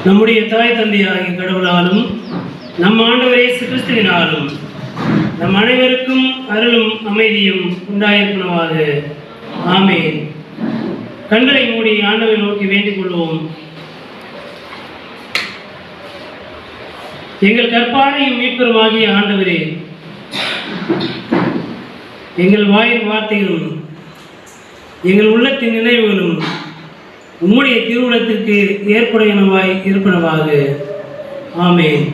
நம்முடைய தாய் தந்தையாகிய கடவுளாலும் நம் ஆண்டவர் இயேசு கிறிஸ்துவினாலும் நம் அனைவருக்கும் அருளும் அமைதியும் உண்டாயிருக்கணுமாக ஆமென் கண்களை மூடி ஆண்டவை நோக்கி வேண்டிக் கொள்வோம் எங்கள் கற்பாரையும் மீட்பருமாகிய ஆண்டவரே எங்கள் வாயின் வார்த்தைகளும் எங்கள் உள்ளத்தின் நினைவுகளும் உம்முடைய திருவுளத்திற்கு ஏற்புடையனவாய் இருப்பனவாக ஆமென்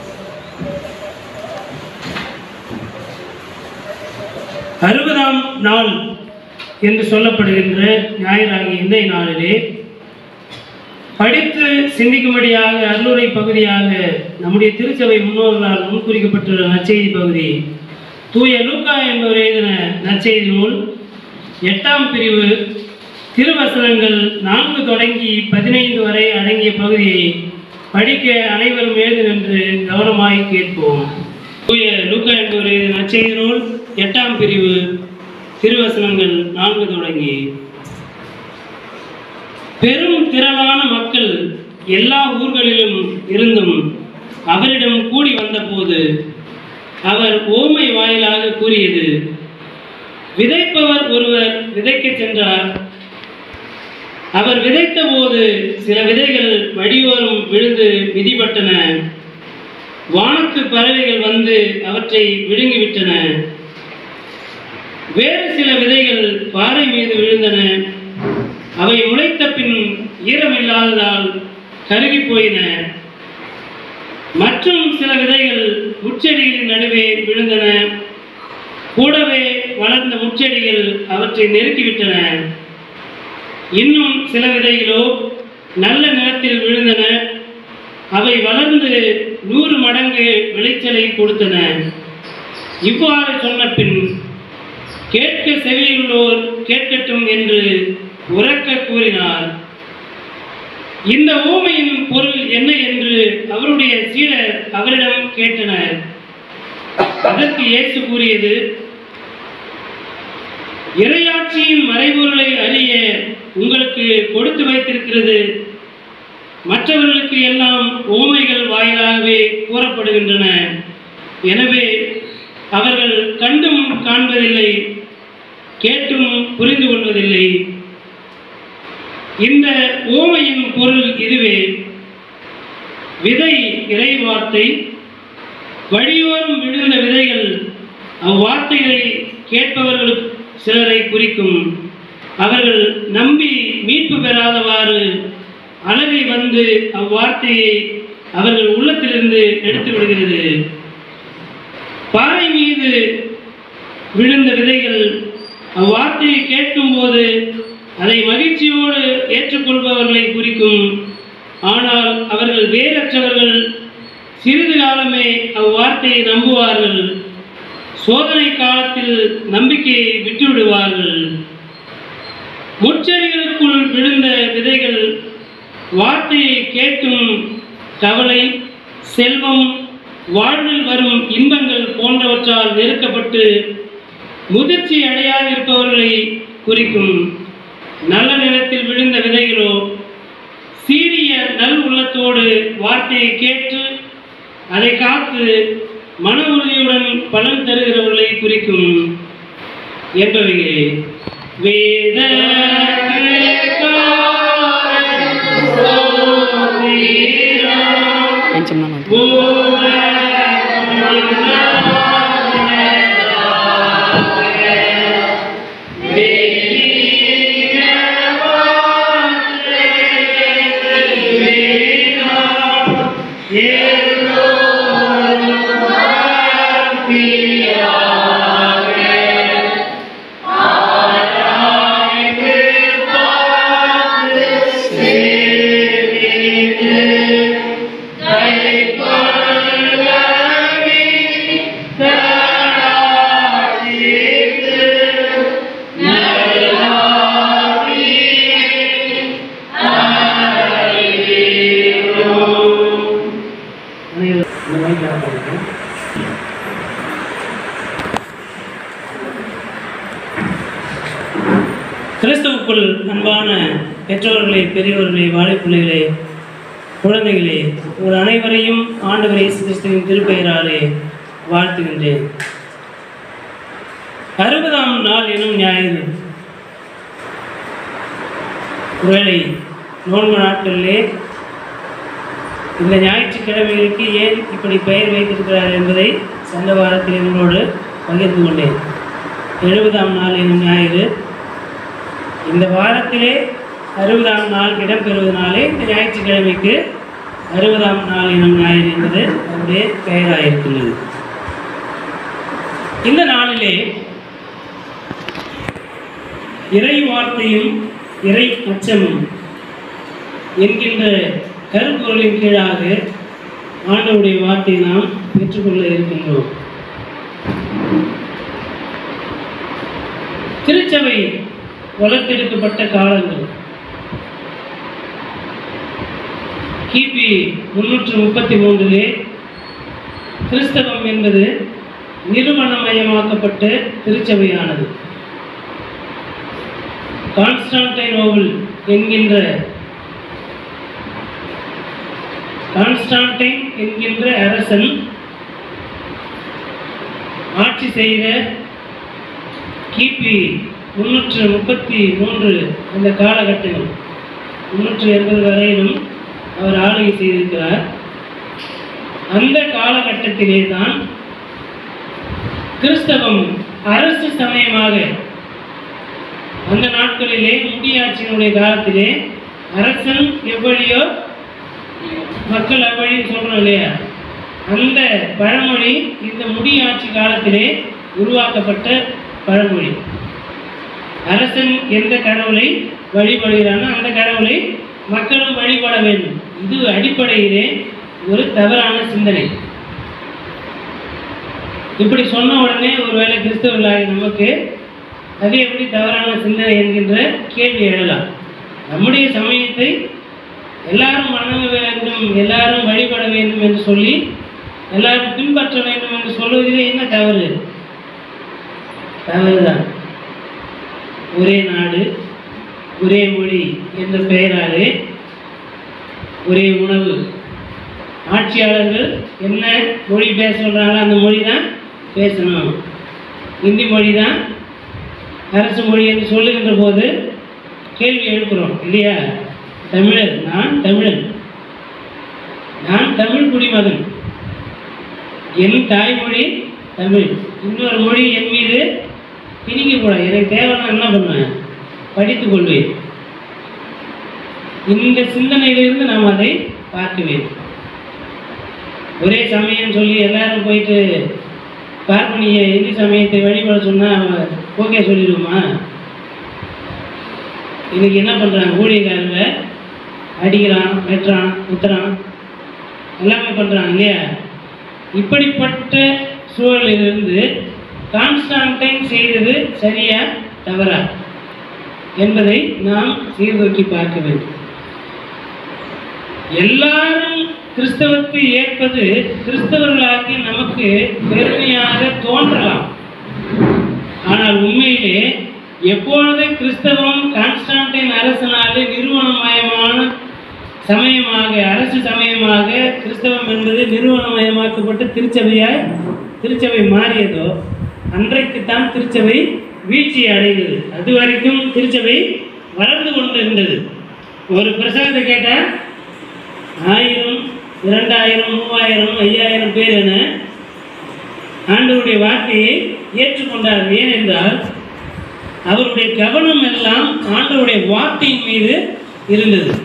அறுபதாம் நாள் என்று சொல்லப்படுகின்ற ஞாயிறாகிய இன்றைய நாளிலே படித்து சிந்திக்கும்படியாக அருளுரை பகுதியாக நம்முடைய திருச்சபை முன்னோர்களால் முன்குறிக்கப்பட்டுள்ள நற்செய்தி பகுதி தூய லூக்கா என்பவர் எழுதின நற்செய்தி நூல் எட்டாம் பிரிவு திருவசனங்கள் நான்கு தொடங்கி பதினைந்து வரை அடங்கிய பகுதியை படிக்க அனைவரும் எழுது நின்று கவனமாய் கேட்போம் தூய லூக்கா என்பவர் எழுதின நற்செய்தி நூல் எட்டாம் பிரிவு திருவசனங்கள் நான்கு தொடங்கி பெரும் திரளான மக்கள் எல்லா ஊர்களிலும் இருந்தும் அவரிடம் கூடி வந்தபோது அவர் ஓமை வாயிலாக கூறியது விதைப்பவர் ஒருவர் விதைக்கச் சென்றார் அவர் விதைத்த போது சில விதைகள் வடியோரம் விழுந்து மிதிப்பட்டன வானத்து பறவைகள் வந்து அவற்றை விழுங்கிவிட்டன வேறு சில விதைகள் பாறை மீது விழுந்தன அவை முளைத்த பின் ஈரமில்லாததால் கருகி போயின மற்றும் சில விதைகள் முச்செடிகளின் நடுவே விழுந்தன கூடவே வளர்ந்த முச்செடிகள் அவற்றை நெருக்கிவிட்டன இன்னும் சில விதைகளோ நல்ல நிலத்தில் விழுந்தன அவை வளர்ந்து நூறு மடங்கு விளைச்சலை கொடுத்தன இவ்வாறு சொன்ன பின் கேட்க செவியுள்ளோர் கேட்கட்டும் என்று உரக்க கூறினார் இந்த ஊமையின் பொருள் என்ன என்று அவருடைய சீடர் அவரிடம் கேட்டனர் அதற்கு இயேசு கூறியது இறையாட்சியின் மறைபொருளை அறிய உங்களுக்கு கொடுத்து வைத்திருக்கிறது மற்றவர்களுக்கு எல்லாம் ஓமைகள் வாயிலாகவே கூறப்படுகின்றன எனவே அவர்கள் கண்டும் காண்பதில்லை கேட்டும் புரிந்து கொள்வதில்லை இந்த ஓமையின் பொருள் இதுவே விதை இறைவார்த்தை வழியோரம் விழுந்த விதைகள் அவ்வார்த்தைகளை கேட்பவர்கள் சிலரை குறிக்கும் அவர்கள் நம்பி மீட்பு பெறாதவாறு அலறி வந்து அவ்வார்த்தையை அவர்கள் உள்ளத்திலிருந்து எடுத்து விடுகிறது பாறை மீது விழுந்த விதைகள் அவ்வார்த்தையை கேட்கும்போது அதை மகிழ்ச்சியோடு ஏற்றுக்கொள்பவர்களை குறிக்கும் ஆனால் அவர்கள் வேறற்றவர்கள் சிறிது காலமே அவ்வார்த்தையை நம்புவார்கள் சோதனை காலத்தில் நம்பிக்கையை விட்டுவிடுவார்கள் முச்செடிகளுக்குள் விழுந்த விதைகள் வார்த்தையை கேட்கும் கவலை செல்வம் வாழ்வில் வரும் இன்பங்கள் போன்றவற்றால் நெருக்கப்பட்டு முதிர்ச்சி அடையாதிருப்பவர்களை குறிக்கும் நல்ல நிலத்தில் விழுந்த விதைகளோ சீரிய நல் உள்ளத்தோடு வார்த்தையை கேட்டு அதை காத்து மன உறுதியுடன் பலன் தருகிறவர்களை குறிக்கும் என்பவைகளே வேத కొంచెం మనం கிறிஸ்துவுக்குள் அன்பான பெற்றோர்களே பெரியவர்களே வாழைப்பிள்ளைகளே குழந்தைகளே உங்கள் அனைவரையும் ஆண்டவர் இயேசு கிறிஸ்துவின் திருப்பெயராலே வாழ்த்துகின்றேன் அறுபதாம் நாள் எனும் ஞாயிறு ஒருவேளை நோன்பு நாட்களிலே இந்த ஞாயிற்றுக்கிழமைகளுக்கு ஏன் இப்படி பெயர் வைத்திருக்கிறார் என்பதை சென்ற வாரத்தில் உங்களோடு பகிர்ந்து கொண்டேன் எழுபதாம் நாள் எனும் ஞாயிறு இந்த வாரத்திலே அறுபதாம் நாள் இடம்பெறுவதனாலே இந்த ஞாயிற்றுக்கிழமைக்கு அறுபதாம் நாள் எனும் ஞாயிறு என்பது அவருடைய பெயராயிருக்கின்றது இந்த நாளிலே இறை வார்த்தையும் இறை அச்சமும் என்கின்ற கருப்பொருளின் கீழாக ஆண்டவருடைய வார்த்தையை நாம் பெற்றுக்கொள்ள இருக்கின்றோம் திருச்சபை வளர்த்தெடுக்கப்பட்ட காலங்கள் கிபி முன்னூற்று முப்பத்தி மூன்றிலே கிறிஸ்தவம் என்பது நிறுவனமயமாக்கப்பட்ட திருச்சபையானது கான்ஸ்டான்டைனோவில் என்கின்ற கான்ஸ்டான்டைன் என்கின்ற அரசன் ஆட்சி செய்த கிபி முன்னூற்று முப்பத்தி மூன்று அந்த காலகட்டங்கள் முன்னூற்று எண்பது வரையிலும் அவர் ஆளுகை செய்திருக்கிறார் அந்த காலகட்டத்திலே தான் கிறிஸ்தவம் அரசு சமயமாக அந்த நாட்களிலே முடியாட்சியினுடைய காலத்திலே அரசன் எவ்வழியோ மக்கள் அவ்வழின்னு சொல்றோம் இல்லையா அந்த பழமொழி இந்த முடியாட்சி காலத்திலே உருவாக்கப்பட்ட பழமொழி அரசன் எந்த கடவுளை வழிபடுகிறானோ அந்த கடவுளை மக்களும் வழிபட வேண்டும் இது அடிப்படையிலே ஒரு தவறான சிந்தனை இப்படி சொன்ன உடனே ஒருவேளை கிறிஸ்தவர்களாகி நமக்கு அது எப்படி தவறான சிந்தனை என்கின்ற கேள்வி எழலாம் நம்முடைய சமயத்தை எல்லாரும் வணங்க வேண்டும் எல்லாரும் வழிபட வேண்டும் என்று சொல்லி எல்லாரும் பின்பற்ற வேண்டும் என்று சொல்வதிலே என்ன தவறு தவறுதான் ஒரே நாடு ஒரே மொழி என்ற பெயராலே ஒரே உணவு ஆட்சியாளர்கள் என்ன மொழி பேச சொல்கிறாங்களோ அந்த மொழி தான் பேசணும் இந்தி மொழி தான் அரசு மொழி என்று சொல்லுகின்ற போது கேள்வி எழுப்புகிறோம் இல்லையா தமிழர் நான் தமிழன் நான் தமிழ் குடிமகன் என் தாய்மொழி தமிழ் இன்னொரு மொழி என் மீது திணிக்கக்கூடாது எனக்கு தேவைன்னா என்ன பண்ணுவேன் படித்துக் கொள்வேன் இந்த சிந்தனையிலிருந்து நாம் அதை பார்க்க வேண்டும் ஒரே சமயம் சொல்லி எல்லாரும் போயிட்டு பார்ப்பனிய இந்தி சமயத்தை வழிபட சொன்னால் ஓகே சொல்லிடுவோமா இன்னைக்கு என்ன பண்ணுறாங்க ஊழியக்காரங்க அடிக்கிறான் வெட்டுறான் குத்துறான் எல்லாமே பண்ணுறாங்க இல்லையா இப்படிப்பட்ட சூழலிலிருந்து கான்ஸ்டான்டைன் செய்தது சரியா தவறா என்பதை நாம் சீர்தூக்கி பார்க்க வேண்டும் எல்லாரும் கிறிஸ்தவத்தை ஏற்பது கிறிஸ்தவர்களாகி நமக்கு பெருமையாக தோன்றலாம் ஆனால் உண்மையிலே எப்பொழுது கிறிஸ்தவம் கான்ஸ்டான்டைன் அரசனாலே நிறுவனமயமான சமயமாக அரசு சமயமாக கிறிஸ்தவம் என்பது நிறுவனமயமாக்கப்பட்ட திருச்சபையாய் திருச்சபை மாறியதோ அன்றைக்குத்தான் திருச்சபை வீழ்ச்சி அடைந்தது அது வரைக்கும் திருச்சபை வளர்ந்து கொண்டிருந்தது ஒரு பிரசங்கத்தை கேட்டால் ஆயிரம் இரண்டாயிரம் மூவாயிரம் ஐயாயிரம் பேர் என ஆண்டவருடைய வார்த்தையை ஏற்றுக்கொண்டார்கள் ஏனென்றால் அவருடைய கவனம் எல்லாம் ஆண்டவருடைய வார்த்தையின் மீது இருந்தது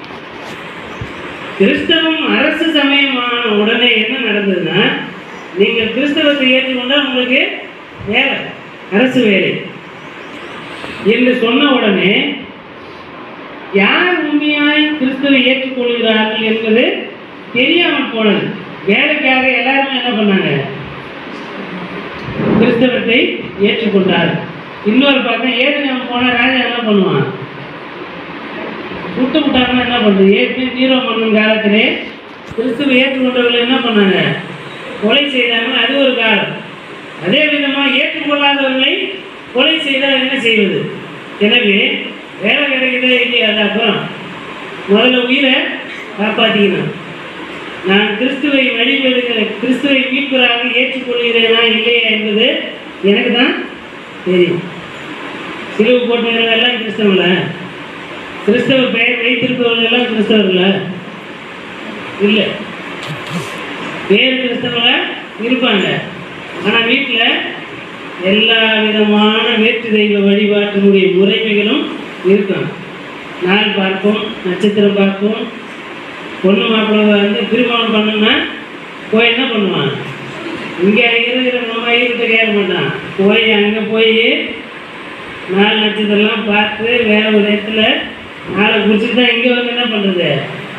கிறிஸ்தவம் அரசு சமயமான உடனே என்ன நடந்ததுன்னா நீங்கள் கிறிஸ்தவத்தை ஏற்றுக்கொண்டால் உங்களுக்கு வேலை அரசு வேலை என்று சொன்ன உடனே யார் உண்மையாய் கிறிஸ்துவை ஏற்றுக்கொள்கிறார்கள் என்பது தெரியாமல் போனது வேலைக்காக எல்லாருமே என்ன பண்ணாங்க கிறிஸ்தவத்தை ஏற்றுக்கொண்டார் இன்னொரு பக்கம் ஏற்கனவே போன ராஜா என்ன பண்ணுவான் விட்டு விட்டாங்கன்னா என்ன பண்ணுறது ஏற்கனவே நீரோ மன்னன் காலத்திலே கிறிஸ்துவை ஏற்றுக்கொண்டவர்கள் என்ன பண்ணாங்க கொலை செய்தாங்க அது ஒரு காலம் அதே விதமாக ஏற்றுக்கொள்ளாதவர்களை கொலை செய்தால் என்ன செய்வது எனவே வேலை கிடைக்குதே இல்லையா அது அப்புறம் முதல்ல உயிரை காப்பாற்றிக்கணும் நான் கிறிஸ்துவை வழிபடுகிற கிறிஸ்துவை மீட்பராக ஏற்றுக்கொள்கிறேனா இல்லையா என்பது எனக்கு தான் தெரியும் சிலுவை போட்டவர்கள் எல்லாம் கிறிஸ்தவங்கள கிறிஸ்தவ பெயர் வைத்திருப்பவர்கள் எல்லாம் கிறிஸ்தவர்கள இல்லை பேர் கிறிஸ்தவங்கள இருப்பாங்க ஆனால் வீட்டில் எல்லா விதமான வேற்று தெய்வ வழிபாட்டினுடைய முறைமைகளும் இருக்கும் நாள் பார்ப்போம் நட்சத்திரம் பார்ப்போம் பொண்ணு மாப்பிள்ளை வந்து திருமணம் பண்ணணும்னா போய் என்ன பண்ணுவான் இங்கே இருக்கிற நம்ம ஐயர்கிட்ட கேட்க மாட்டான் போய் அங்கே போய் நாலு நட்சத்திரம்லாம் பார்த்து வேற ஒரு இடத்துல நாளை குறிச்சிட்டு தான் இங்கே வந்து என்ன பண்ணுறது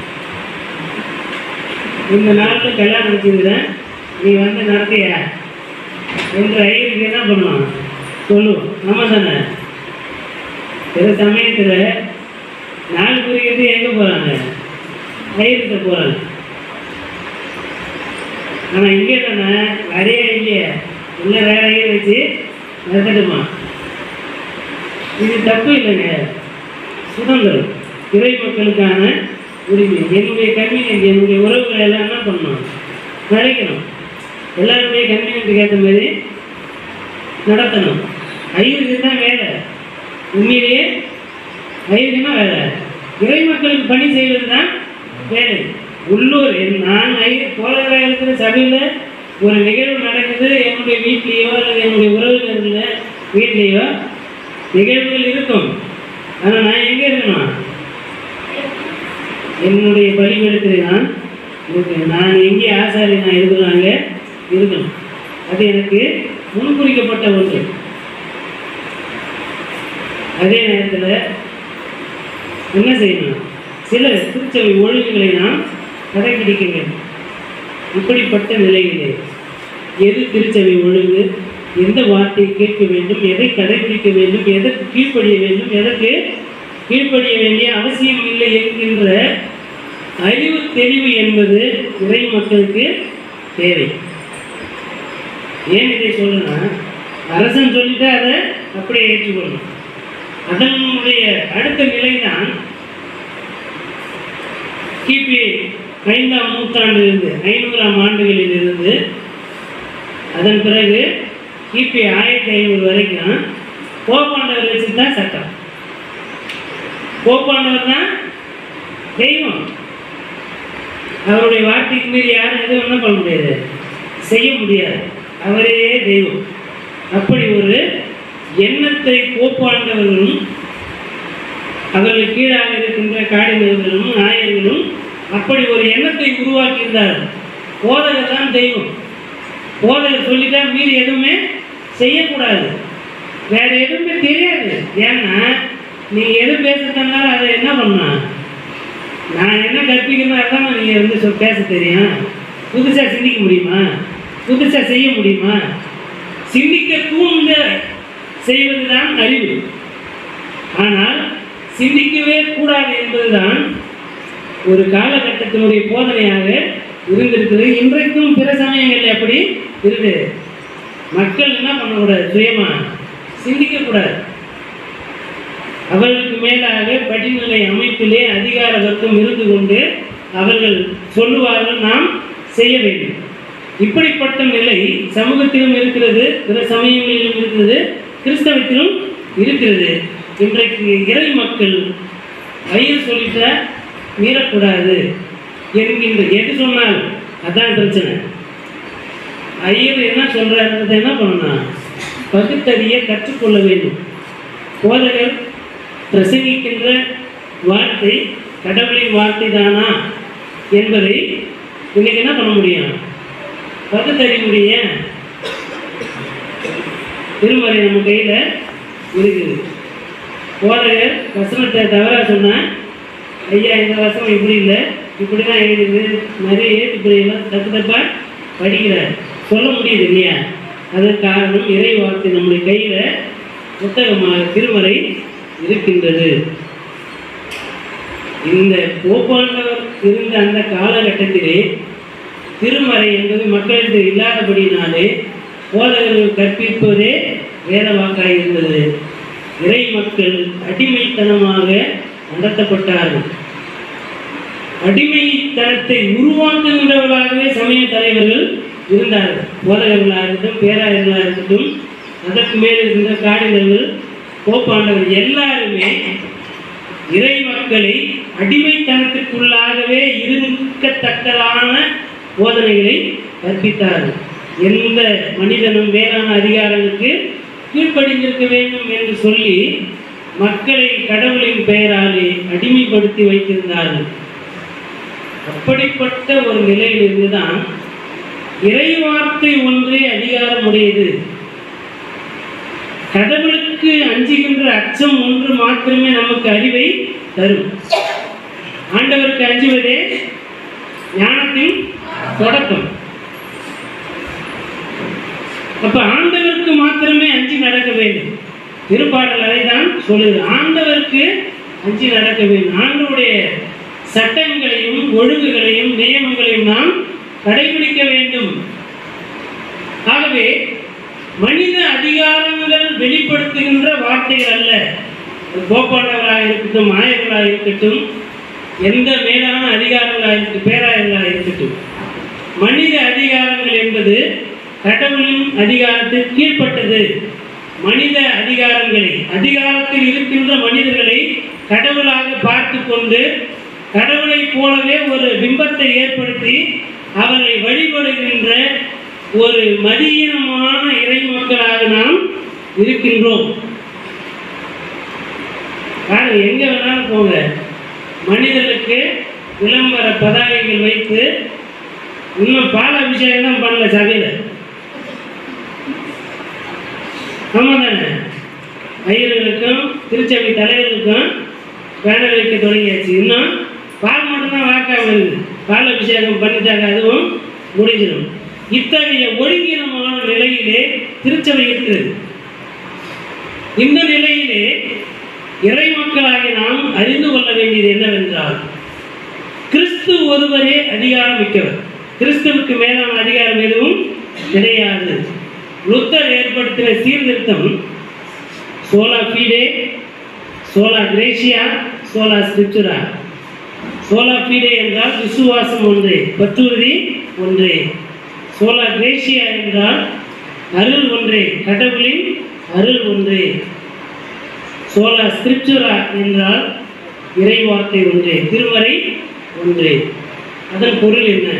இந்த நாட்டில் கல்யாணம் வச்சுருக்கிறேன் நீ வந்து நடத்தியா என்று ஐயருக்கு என்ன பண்ணுவான் சொல்லுவோம் நம்ம தானே சில சமயத்தில் நாள் குறிக்கிறது எங்கே போகிறாங்க ஐயர்கிட்ட போகிறாங்க ஆனால் இங்கே தானே நிறைய இல்லையே இல்லை வேற ஐயர் வச்சு நடத்தட்டுமா இது தப்பு இல்லைங்க சுதந்திரம் இறை மக்களுக்கான உரிமை என்னுடைய கன்வீனியன்ட் என்னுடைய உறவுகளை எல்லாம் என்ன பண்ணணும் நினைக்கணும் எல்லாருடைய கன்வீனியன்ட்டுக்கு ஏற்ற மாதிரி நடத்தணும் ஐயருக்கு தான் வேலை உண்மையிலேயே ஐயருக்குன்னா வேலை இறை மக்களுக்கு பணி செய்வது தான் வேலை உள்ளூர் என் நான் ஐயர் தோழராக இருக்கிற சபையில் ஒரு நிகழ்வு நடக்குது என்னுடைய வீட்லேயோ அல்லது என்னுடைய உறவினர்கள் வீட்லேயோ நிகழ்வுகள் இருக்கும் ஆனால் நான் எங்கே இருக்கணும் என்னுடைய பலிபீடத்தில் நான் இருக்கேன் நான் எங்கே ஆசாரி நான் இருக்கிறாங்க இருக்கணும் அது எனக்கு முன்குறிக்கப்பட்ட ஒன்று அதே நேரத்தில் என்ன செய்யணும் சில திருச்சபை ஒழுங்குகளை நாம் கடைபிடிக்க வேண்டும் இப்படிப்பட்ட நிலையிலே எது திருச்சபை ஒழுங்கு எந்த வார்த்தையை கேட்க வேண்டும் எதை கடைபிடிக்க வேண்டும் எதற்கு கீழ்ப்படிய வேண்டும் எதற்கு கீழ்ப்படிய வேண்டிய அவசியம் இல்லை என்கின்ற அறிவு தெளிவு என்பது இறை மக்களுக்கு தேவை ஏன் இதை சொல்லுன்னா அரசன் சொல்லிட்டு அதை அப்படியே ஏற்றுக்கொள்ளணும் அதனுடைய அடுத்த நிலைதான் கிபி ஐந்தாம் நூற்றாண்டிலிருந்து ஐநூறாம் ஆண்டுகளில் இருந்து அதன் பிறகு கிபி ஆயிரத்தி ஐநூறு வரைக்கும் போப்பாண்டவர் வச்சு தான் சட்டம் போப்பாண்டவர் தான் தெய்வம் அவருடைய வார்த்தைக்கு மீறி யாரும் எதுவும் என்ன பண்ண முடியாது செய்ய முடியாது அவரே தெய்வம் அப்படி ஒரு எண்ணத்தை போப்பாண்டவர்களும் அவர்கள் கீழாக இருக்கின்ற காடினர்களும் நாயர்களும் அப்படி ஒரு எண்ணத்தை உருவாக்கியிருந்தார்கள் போதகர் தான் தெய்வம் போதகர் சொல்லிட்டா மீறி எதுவுமே செய்யக்கூடாது வேற எதுவுமே தெரியாது ஏன்னா நீங்க எது பேசுறதுனால அதை என்ன பண்ணலாம் நான் என்ன கற்பிக்கிறதோ அதான் நீங்க வந்து சொல் பேச தெரியும் புதுசா சிந்திக்க முடியுமா புதுசா செய்ய முடியுமா சிந்திக்க தூண்ட செய்வதுதான் அறிவு ஆனால் சிந்திக்கவே கூடாது என்பதுதான் ஒரு காலகட்டத்தினுடைய போதனையாக இருந்திருக்குது இன்றைக்கும் பிற சமயங்கள் எப்படி இருக்குது மக்கள் என்ன பண்ணக்கூடாது சுயமா சிந்திக்கக்கூடாது அவர்களுக்கு மேலாக படிநிலை அமைப்பிலே அதிகார வர்க்கம் இருந்து கொண்டு அவர்கள் சொல்லுவார்கள் நாம் செய்ய வேண்டும் இப்படிப்பட்ட நிலை சமூகத்திலும் இருக்கிறது பிற சமயங்களிலும் இருக்கிறது கிறிஸ்தவத்திலும் இருக்கிறது இன்றைக்கு இறை மக்கள் ஐயர் சொல்லிட்ட மீறக்கூடாது என்கின்ற எது சொன்னால் அதான் பிரச்சனை ஐயர் என்ன சொல்றாருன்றதை என்ன பண்ணணும் பகுத்தறிய கற்றுக்கொள்ள வேண்டும் போதகர் பிரசங்கிக்கின்ற வார்த்தை கடவுளின் வார்த்தை தானா என்பதை இன்னைக்கு என்ன பண்ண முடியும் பகுத்தறிய முடியும் திருமறை நம்ம கையில் இருக்குது போதகர் வசனத்தை தவறாக சொன்னால் ஐயா இந்த வசனம் இப்படி இல்லை இப்படி தான் எழுதுது நிறைய ஏற்றுப்பிள்ளைகளாம் தப்பு தப்பாக படிக்கிறார் சொல்ல முடியுது இல்லையா அதற்கு காரணம் இறை வார்த்தை நம்முடைய கையில் புத்தகமாக திருமறை இருக்கின்றது இந்த போப்பாண்டவர் இருந்த அந்த காலகட்டத்திலே திருமறை என்பது மக்களிடம் இல்லாதபடினாலே போதகர்கள் கற்பிப்பதே வேத வாக்காக இருந்தது இறை மக்கள் அடிமைத்தனமாக நடத்தப்பட்டார்கள் அடிமைத்தனத்தை உருவாக்குகின்றவர்களாகவே சமய தலைவர்கள் இருந்தார்கள் போதகர்களாக இருக்கட்டும் பேராயர்களாக இருக்கட்டும் அதற்கு மேல் இருந்த காடினர்கள் போப்பாண்டவர்கள் எல்லாருமே இறை மக்களை அடிமைத்தனத்திற்குள்ளாகவே இருக்கத்தக்கதான போதனைகளை கற்பித்தார்கள் எந்த மனிதனும் வேளாண் அதிகாரங்களுக்கு கீழ்ப்படிந்திருக்க வேண்டும் என்று சொல்லி மக்களை கடவுளின் பெயராலே அடிமைப்படுத்தி வைத்திருந்தார்கள் அப்படிப்பட்ட ஒரு நிலையிலிருந்து தான் இறைவார்த்தை ஒன்றே அதிகாரமுடையது கடவுளுக்கு அஞ்சுகின்ற அச்சம் ஒன்று மாத்திரமே நமக்கு அறிவை தரும் ஆண்டவருக்கு அஞ்சுவதே ஞானத்தின் தொடக்கம் அப்ப ஆண்டவருக்கு மாத்திரமே அஞ்சு நடக்க வேண்டும் திருப்பாடல் அதை தான் சொல்லுது ஆண்டவருக்கு அஞ்சு நடக்க வேண்டும் ஆண்டவருடைய சட்டங்களையும் ஒழுங்குகளையும் நியமங்களையும் நாம் கடைபிடிக்க வேண்டும் ஆகவே மனித அதிகாரங்கள் வெளிப்படுத்துகின்ற வார்த்தைகள் அல்ல அது கோப்பாண்டவராக இருக்கட்டும் ஆயர்களாக இருக்கட்டும் எந்த மேலான அதிகாரங்களாக இருக்கட்டும் பேராயர்களாக இருக்கட்டும் மனித அதிகாரங்கள் என்பது கடவுளின் அதிகாரத்திற்கு கீழ்ப்பட்டது மனித அதிகாரங்களை அதிகாரத்தில் இருக்கின்ற மனிதர்களை கடவுளாக பார்த்து கொண்டு கடவுளைப் போலவே ஒரு பிம்பத்தை ஏற்படுத்தி அவர்களை வழிபடுகின்ற ஒரு மதியீனமான இறை மக்களாக நாம் இருக்கின்றோம் பாருங்க எங்க வேணாலும் போங்க மனிதர்களுக்கு விளம்பர பதாகைகள் வைத்து இன்னும் பால அபிஷேகம் தான் பண்ணல சபையில ஆமா தானே ஐயர்களுக்கும் திருச்சபை தலைவர்களுக்கும் பேனர் வைக்க தொடங்கியாச்சு இன்னும் பால் மட்டும்தான் வாக்காக வருது பால் அபிஷேகம் பண்ணிட்டாங்க அதுவும் முடிஞ்சிடும் இத்தகைய ஒழுங்கீனமான நிலையிலே திருச்சபை இருக்கிறது இந்த நிலையிலே இறை மக்களாகிய நாம் அறிந்து கொள்ள வேண்டியது என்னவென்றால் கிறிஸ்து ஒருவரே அதிகாரம் மிக்கவர் கிறிஸ்துவுக்கு மேலான அதிகாரம் எதுவும் கிடையாது லுத்தர் ஏற்படுத்தின சீர்திருத்தம் சோலா ஃபீடே சோலா கிரேஷியா சோலா ஸ்கிரிப்சுரா சோலா ஃபீடே என்றால் விசுவாசம் ஒன்றே பற்றுறுதி ஒன்றே சோலா கிரேஷியா என்றால் அருள் ஒன்றே கடவுளின் அருள் ஒன்றே சோலா ஸ்கிரிப்சுரா என்றால் இறைவார்த்தை ஒன்றே திருமறை ஒன்றே அதன் பொருள் என்ன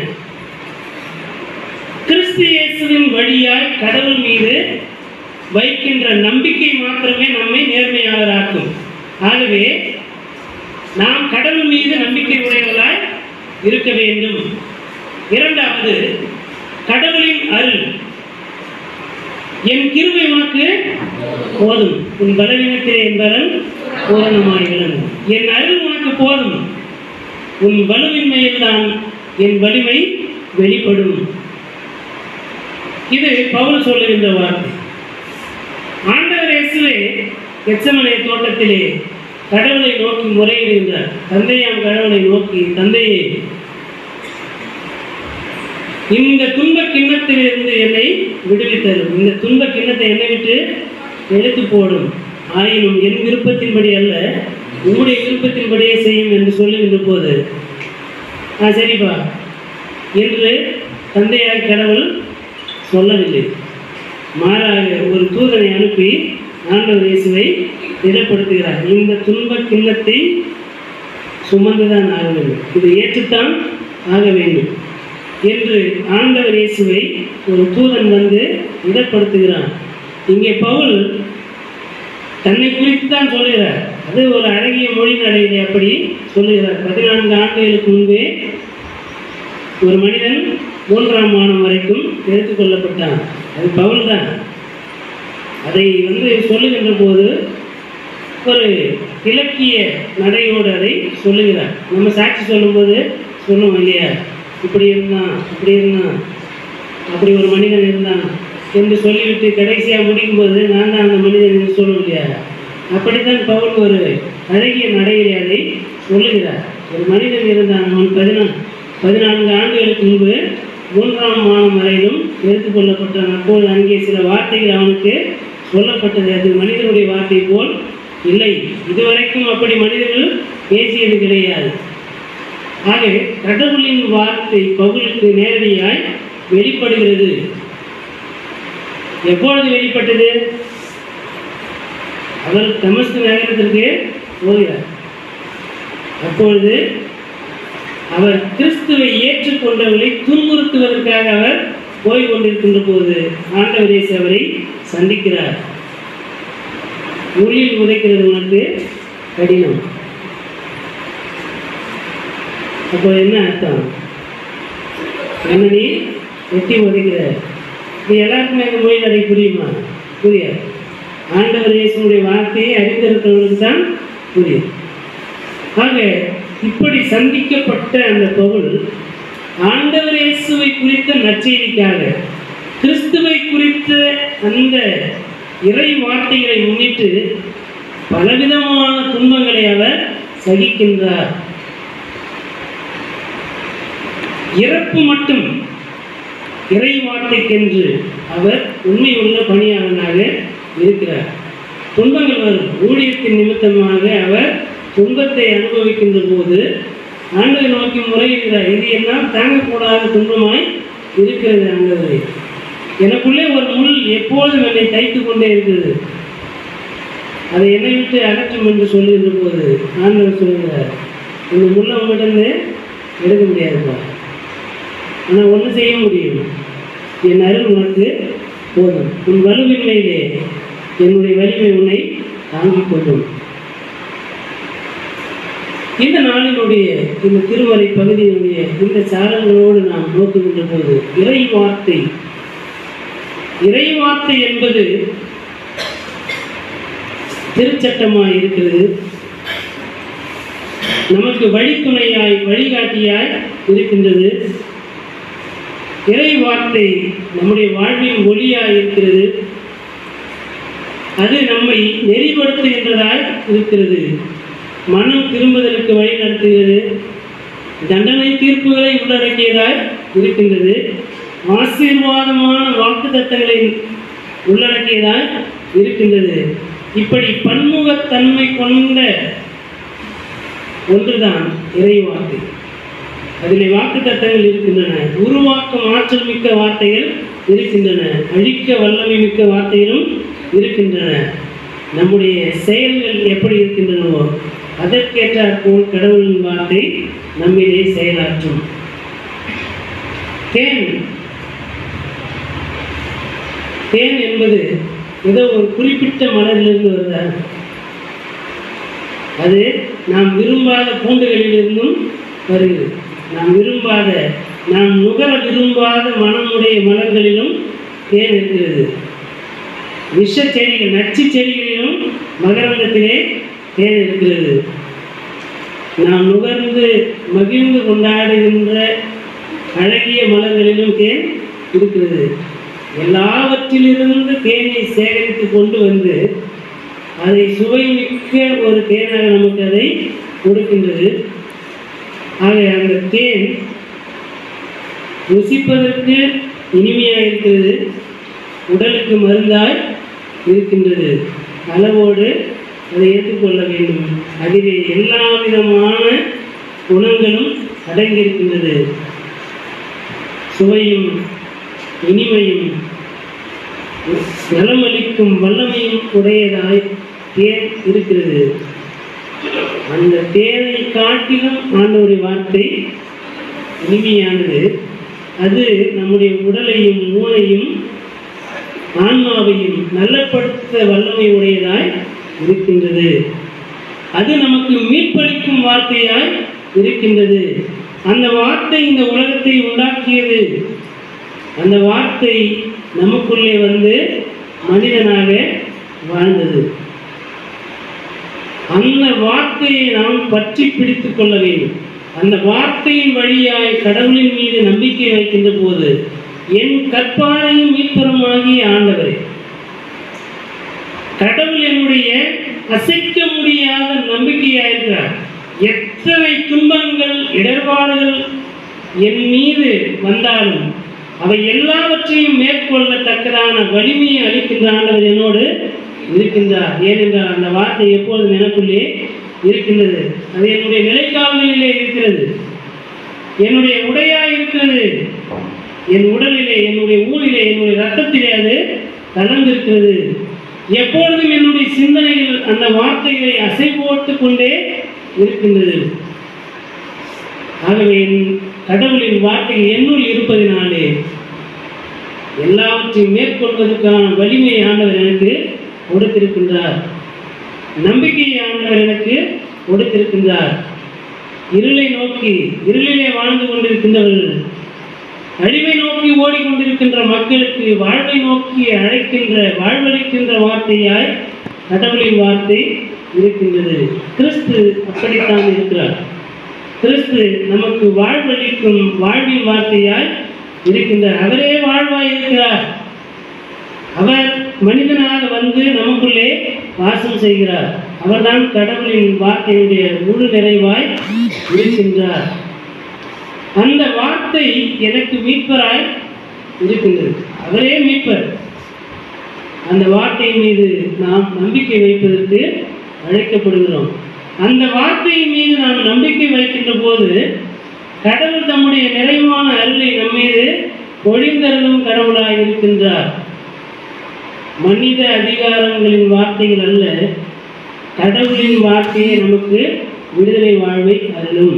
கிறிஸ்து இயேசுவின் வழியாய் கடவுள் மீது வைக்கின்ற நம்பிக்கை மாத்திரமே நம்மை நேர்மையாளராக்கும் ஆகவே நாம் கடவுள் மீது நம்பிக்கை உடையவர்களாய் இருக்க வேண்டும் இரண்டாவது கடவுளின் அருள் என் கிருபை உனக்கு போதும் உன் பலவீனத்திலே என் பலன் பூரணமாய் விளங்கும் என் அருள் உனக்கு போதும் உன் வலுவின்மையில் தான் என் வலிமை வெளிப்படும் இது பவுல் சொல்லுகின்ற வார்த்தை ஆண்டவர் இயேசுவே எச்சமனை தோட்டத்திலே கடவுளை நோக்கி முறையிடுகின்றார் தந்தையாம் கடவுளை நோக்கி தந்தையே இந்த துன்ப கிண்ணத்திலிருந்து என்னை விடுவித்தரும் இந்த துன்ப கிண்ணத்தை என்னை விட்டு எடுத்து போடும் ஆயினும் என் விருப்பத்தின்படி அல்ல உங்களுடைய விருப்பத்தின்படியே செய்யும் என்று சொல்லுகின்ற போது ஆ சரிப்பா என்று தந்தையார் கடவுள் சொல்லவில்லை மாறாக ஒரு தூதனை அனுப்பி ஆண்டவர் இயேசுவை திடப்படுத்துகிறார் இந்த துன்ப கிண்ணத்தை சுமந்துதான் ஆக வேண்டும் இதை ஏற்றுத்தான் ஆக வேண்டும் என்று ஆண்டவர் இயேசுவை ஒரு தூதன் வந்து இடப்படுத்துகிறான் இங்கே பவுல் தன்னை குறித்து தான் சொல்லுகிறார் அது ஒரு அழகிய மொழி நடையிலே அப்படி சொல்லுகிறார் பதினான்கு ஆண்டுகளுக்கு முன்பே ஒரு மனிதன் மூன்றாம் மாதம் வரைக்கும் எடுத்துக்கொள்ளப்பட்டான் அது பவுல் தான் அதை வந்து சொல்லுகின்ற போது ஒரு இலக்கிய நடையோடு அதை சொல்லுகிறார் நம்ம சாட்சி சொல்லும்போது சொல்லுவோம் இல்லையா இப்படி இருந்தான் இப்படி இருந்தான் அப்படி ஒரு மனிதன் இருந்தான் என்று சொல்லிவிட்டு கடைசியாக முடிக்கும்போது நான் தான் அந்த மனிதன் என்று சொல்லுவோம் இல்லையா அப்படித்தான் பவுல் ஒரு அழகிய நடையிலே அதை சொல்லுகிறார் ஒரு மனிதன் இருந்தான் அவன் பதினா பதினான்கு ஆண்டுகளுக்கு முன்பு மூன்றாம் மாதம் வரையிலும் எடுத்துக்கொள்ளப்பட்டான் அப்போது அங்கே சில வார்த்தைகள் அவனுக்கு சொல்லப்பட்டது அது மனிதனுடைய வார்த்தை போல் இல்லை இதுவரைக்கும் அப்படி மனிதர்கள் பேசியது கிடையாது ஆக கடவுளின் வார்த்தை பவுலுக்கு நேரடியாய் வெளிப்படுகிறது எப்பொழுது வெளிப்பட்டது அவர் தமஸ்கு நகரத்திற்கு போகிறார் அப்பொழுது அவர் கிறிஸ்துவை ஏற்றுக்கொண்டவர்களை துன்புறுத்துவதற்காக அவர் போய் கொண்டிருக்கின்ற போது ஆண்டவர் இயேசு அவரை சந்திக்கிறார் முள்ளில் உதைக்கிறது உனக்கு கடினம் அப்போ என்ன அர்த்தம் என்ன நீ வெட்டி உதைக்கிற இது எல்லாருக்குமே இந்த மொழி நடை புரியுமா புரியாது ஆண்டவர் இயேசுடைய வார்த்தையை அறிந்திருக்கிறவர்களுக்கு தான் புரியும் ஆக இப்படி சந்திக்கப்பட்ட அந்த பவுல் ஆண்டவர் இயேசுவை குறித்த நற்செய்திக்காக கிறிஸ்துவை குறித்த அந்த இறை வார்த்தைகளை முன்னிட்டு பலவிதமான துன்பங்களை அவர் சகிக்கின்றார் இறப்பு மட்டும் இறை வார்த்தைக்கென்று அவர் உண்மையுள்ள பணியாளனாக இருக்கிறார் துன்பங்கள் வரும் ஊழியத்தின் நிமித்தமாக அவர் துன்பத்தை அனுபவிக்கின்ற போது ஆண்டவரை நோக்கி முறையிடுகிறார் இது எல்லாம் தாங்கக்கூடாத துன்பமாய் இருக்கிறது ஆண்டவரே எனக்குள்ளே ஒரு முள் எப்போதும் என்னை தைத்து கொண்டே இருக்கிறது அதை என்னை விட்டு அகற்றும் என்று சொல்லுகின்ற போது ஆண்டவர் சொல்கிறார் இந்த முள்ளை உங்களிடந்து எடுக்க முடியாதுப்பா ஆனால் ஒன்று செய்ய முடியும் என் அருள் உனக்கு போதும் உன் வலுவின்மையிலே என்னுடைய வலிமை உன்னை தாங்கிக் கொள்ளும் இந்த நாளினுடைய இந்த திருமறை பகுதியினுடைய இந்த சாரங்களோடு நாம் நோக்குகின்ற போது இறை வார்த்தை இறை வார்த்தை என்பது திருச்சட்டமாய் இருக்கிறது நமக்கு வழித்துணையாய் வழிகாட்டியாய் இருக்கின்றது இறை வார்த்தை நம்முடைய வாழ்வின் ஒளியாய் இருக்கிறது அது நம்மை நெறிப்படுத்துகின்றதாய் இருக்கிறது மனம் திரும்புதலுக்கு வழி நடத்துகிறது தண்டனை தீர்ப்புகளை உள்ளடக்கியதாய் இருக்கின்றது ஆசீர்வாதமான வாக்கு தத்தங்களை உள்ளடக்கியதாய் இருக்கின்றது இப்படி பன்முகத்தன்மை கொண்ட ஒன்றுதான் இறை வார்த்தை அதிலே வாக்கு தத்தங்கள் இருக்கின்றன உருவாக்கும் ஆற்றல் மிக்க வார்த்தைகள் இருக்கின்றன அழிக்க வல்லமை மிக்க வார்த்தைகளும் இருக்கின்றன நம்முடைய செயல்கள் எப்படி இருக்கின்றனவோ அதற்கேற்றாற்போல் கடவுளின் வார்த்தை நம்மிலே செயலாற்றும் தேன் தேன் என்பது ஏதோ ஒரு குறிப்பிட்ட மலரிலிருந்து வருதா அது நாம் விரும்பாத பூண்டுகளிலிருந்தும் வருகிறது நாம் விரும்பாத நாம் நுகர விரும்பாத மனமுடைய மலர்களிலும் தேன் இருக்கிறது விஷ செடிகள் நச்சு செடிகளிலும் மகரந்தத்திலே தேன் இருக்கிறது நாம் நுகர்ந்து மகிழ்ந்து கொண்டாடுகின்ற அழகிய மலர்களிலும் தேன் இருக்கிறது எல்லாவற்றிலிருந்து தேனை சேகரித்து கொண்டு வந்து அதை சுவைமிக்க ஒரு தேனாக நமக்கு அதை கொடுக்கின்றது ஆக அந்த தேன் ருசிப்பதற்கு இனிமையாக இருக்கிறது உடலுக்கு மருந்தாய் இருக்கின்றது அளவோடு அதை ஏற்றுக்கொள்ள வேண்டும் அதிலே எல்லா விதமான குணங்களும் அடங்கியிருக்கின்றது சுவையும் இனிமையும் நலமளிக்கும் வல்லமையும் உடையதாய் தேன் இருக்கிறது அந்த தேனை காட்டிலும் ஆண்டவருடைய வார்த்தை இனிமையானது அது நம்முடைய உடலையும் மூளையும் ஆன்மாவையும் நல்லப்படுத்த வல்லமை உடையதாய் இருக்கின்றது அது நமக்கு மீட்பளிக்கும் வார்த்தையாய் இருக்கின்றது அந்த வார்த்தை இந்த உலகத்தை உண்டாக்கியது அந்த வார்த்தை நமக்குள்ளே வந்து மனிதனாக வாழ்ந்தது அந்த வார்த்தையை நாம் பற்றி பிடித்துக் கொள்ள வேண்டும் அந்த வார்த்தையின் வழியாய் கடவுளின் மீது நம்பிக்கை வைக்கின்ற போது என் கற்பாரையும் மீட்புறமாகிய ஆண்டவரே கடவுள் என்னுடைய அசைக்க முடியாத நம்பிக்கையாயிருக்கிறார் எத்தனை துன்பங்கள் இடர்பாடுகள் என் மீது வந்தாலும் அவை எல்லாவற்றையும் மேற்கொள்ளத்தக்கதான வலிமையை அளிக்கின்ற ஆண்டவர் என்னோடு இருக்கின்றார் ஏனென்றால் அந்த வார்த்தை எப்பொழுதும் எனக்குள்ளே இருக்கின்றது அது என்னுடைய நிலைக்காவலிலே இருக்கிறது என்னுடைய உடையாய் இருக்கிறது என் உடலிலே என்னுடைய ஊரிலே என்னுடைய ரத்தத்திலே அது கலந்திருக்கிறது எப்பொழுதும் என்னுடைய சிந்தனையில் அந்த வார்த்தைகளை அசை போட்டு கொண்டே இருக்கின்றது ஆகவே என் கடவுளின் வார்த்தை என்னுள் இருப்பதினாலே எல்லாவற்றையும் மேற்கொள்வதற்கான வலிமையை ஆண்டவர் எனக்கு கொடுத்திருக்கின்றார் நம்பிக்கையை ஆண்டவர் எனக்கு கொடுத்திருக்கின்றார் இருளை நோக்கி இருளிலே வாழ்ந்து கொண்டிருக்கின்றவர்கள் அழிவை நோக்கி ஓடிக்கொண்டிருக்கின்ற மக்களுக்கு வாழ்வை நோக்கி அழைக்கின்ற வாழ்வளிக்கின்ற வார்த்தையாய் கடவுளின் வார்த்தை இருக்கின்றது கிறிஸ்து அப்படித்தான் இருக்கிறார் கிறிஸ்து நமக்கு வாழ்வளிக்கும் வாழ்வின் வார்த்தையாய் இருக்கின்றார் அவரே வாழ்வாய் இருக்கிறார் அவர் மனிதனாக வந்து நமக்குள்ளே வாசம் செய்கிறார் அவர்தான் கடவுளின் வார்த்தையுடைய முழு நிறைவாய் இருக்கின்றார் அந்த வார்த்தை எனக்கு மீட்பராய் இருக்கின்றது அவரே மீட்பர் அந்த வார்த்தை மீது நாம் நம்பிக்கை வைப்பதற்கு அழைக்கப்படுகிறோம் அந்த வார்த்தையின் மீது நாம் நம்பிக்கை வைக்கின்ற போது கடவுள் தம்முடைய நிறைவான அருளை நம்மீது பொழிந்தருளும் கடவுளாய் இருக்கின்றார் மனித அதிகாரங்களின் வார்த்தைகள் அல்ல கடவுளின் வார்த்தையே நமக்கு விடுதலை வாழ்வை அருளும்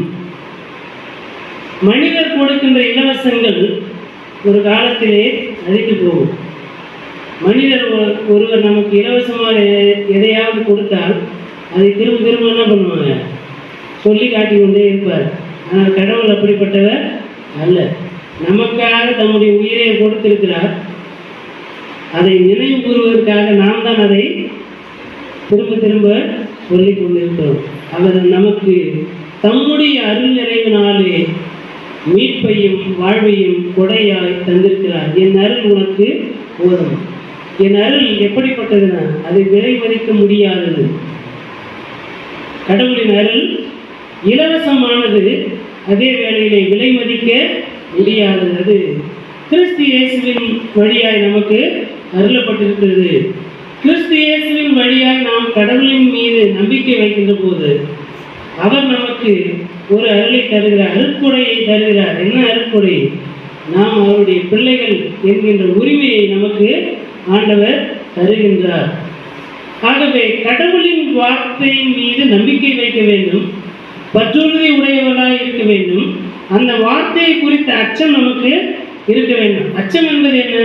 மனிதர் கொடுக்கின்ற இலவசங்கள் ஒரு காலத்திலே அழித்து போகும் மனிதர் ஒ- ஒருவர் நமக்கு இலவசமாக எ- எதையாவது கொடுத்தால் அதை திரும்ப திரும்ப என்ன பண்ணுவாங்க சொல்லி காட்டிக் கொண்டே இருப்பார் ஆனால் கடவுள் அப்படிப்பட்டவர் அல்ல நமக்காக தம்முடைய உயிரை கொடுத்திருக்கிறார் அதை நினைவு கூறுவதற்காக நாம் தான் அதை திரும்ப திரும்ப சொல்லிக் கொண்டிருக்கிறோம் அவர் நமக்கு தம்முடைய அருள் நிறைவினாலே மீட்பையும் வாழ்வையும் கொடையாய் தந்திருக்கிறார் என் அருள் உனக்கு போதும் என் அருள் எப்படிப்பட்டதுன்னா அதை விலை மதிக்க முடியாதது கடவுளின் அருள் இலவசமானது அதே வேளையிலே விலை மதிக்க முடியாதது அது கிறிஸ்து இயேசுவின் வழியாய் நமக்கு அருளப்பட்டிருக்கிறது கிறிஸ்து இயேசுவின் வழியாய் நாம் கடவுளின் மீது நம்பிக்கை வைக்கின்ற போது அவர் நமக்கு ஒரு அருளை தருகிறார் அருட்கொடையை தருகிறார் என்ன அருட்கொடை நாம் அவருடைய பிள்ளைகள் என்கின்ற உரிமையை நமக்கு ஆண்டவர் தருகின்றார் ஆகவே கடவுளின் வார்த்தையின் மீது நம்பிக்கை வைக்க வேண்டும் பற்றுறுதி உடையவர்களாய் இருக்க வேண்டும் அந்த வார்த்தையை குறித்த அச்சம் நமக்கு இருக்க வேண்டும் அச்சம் என்பது என்ன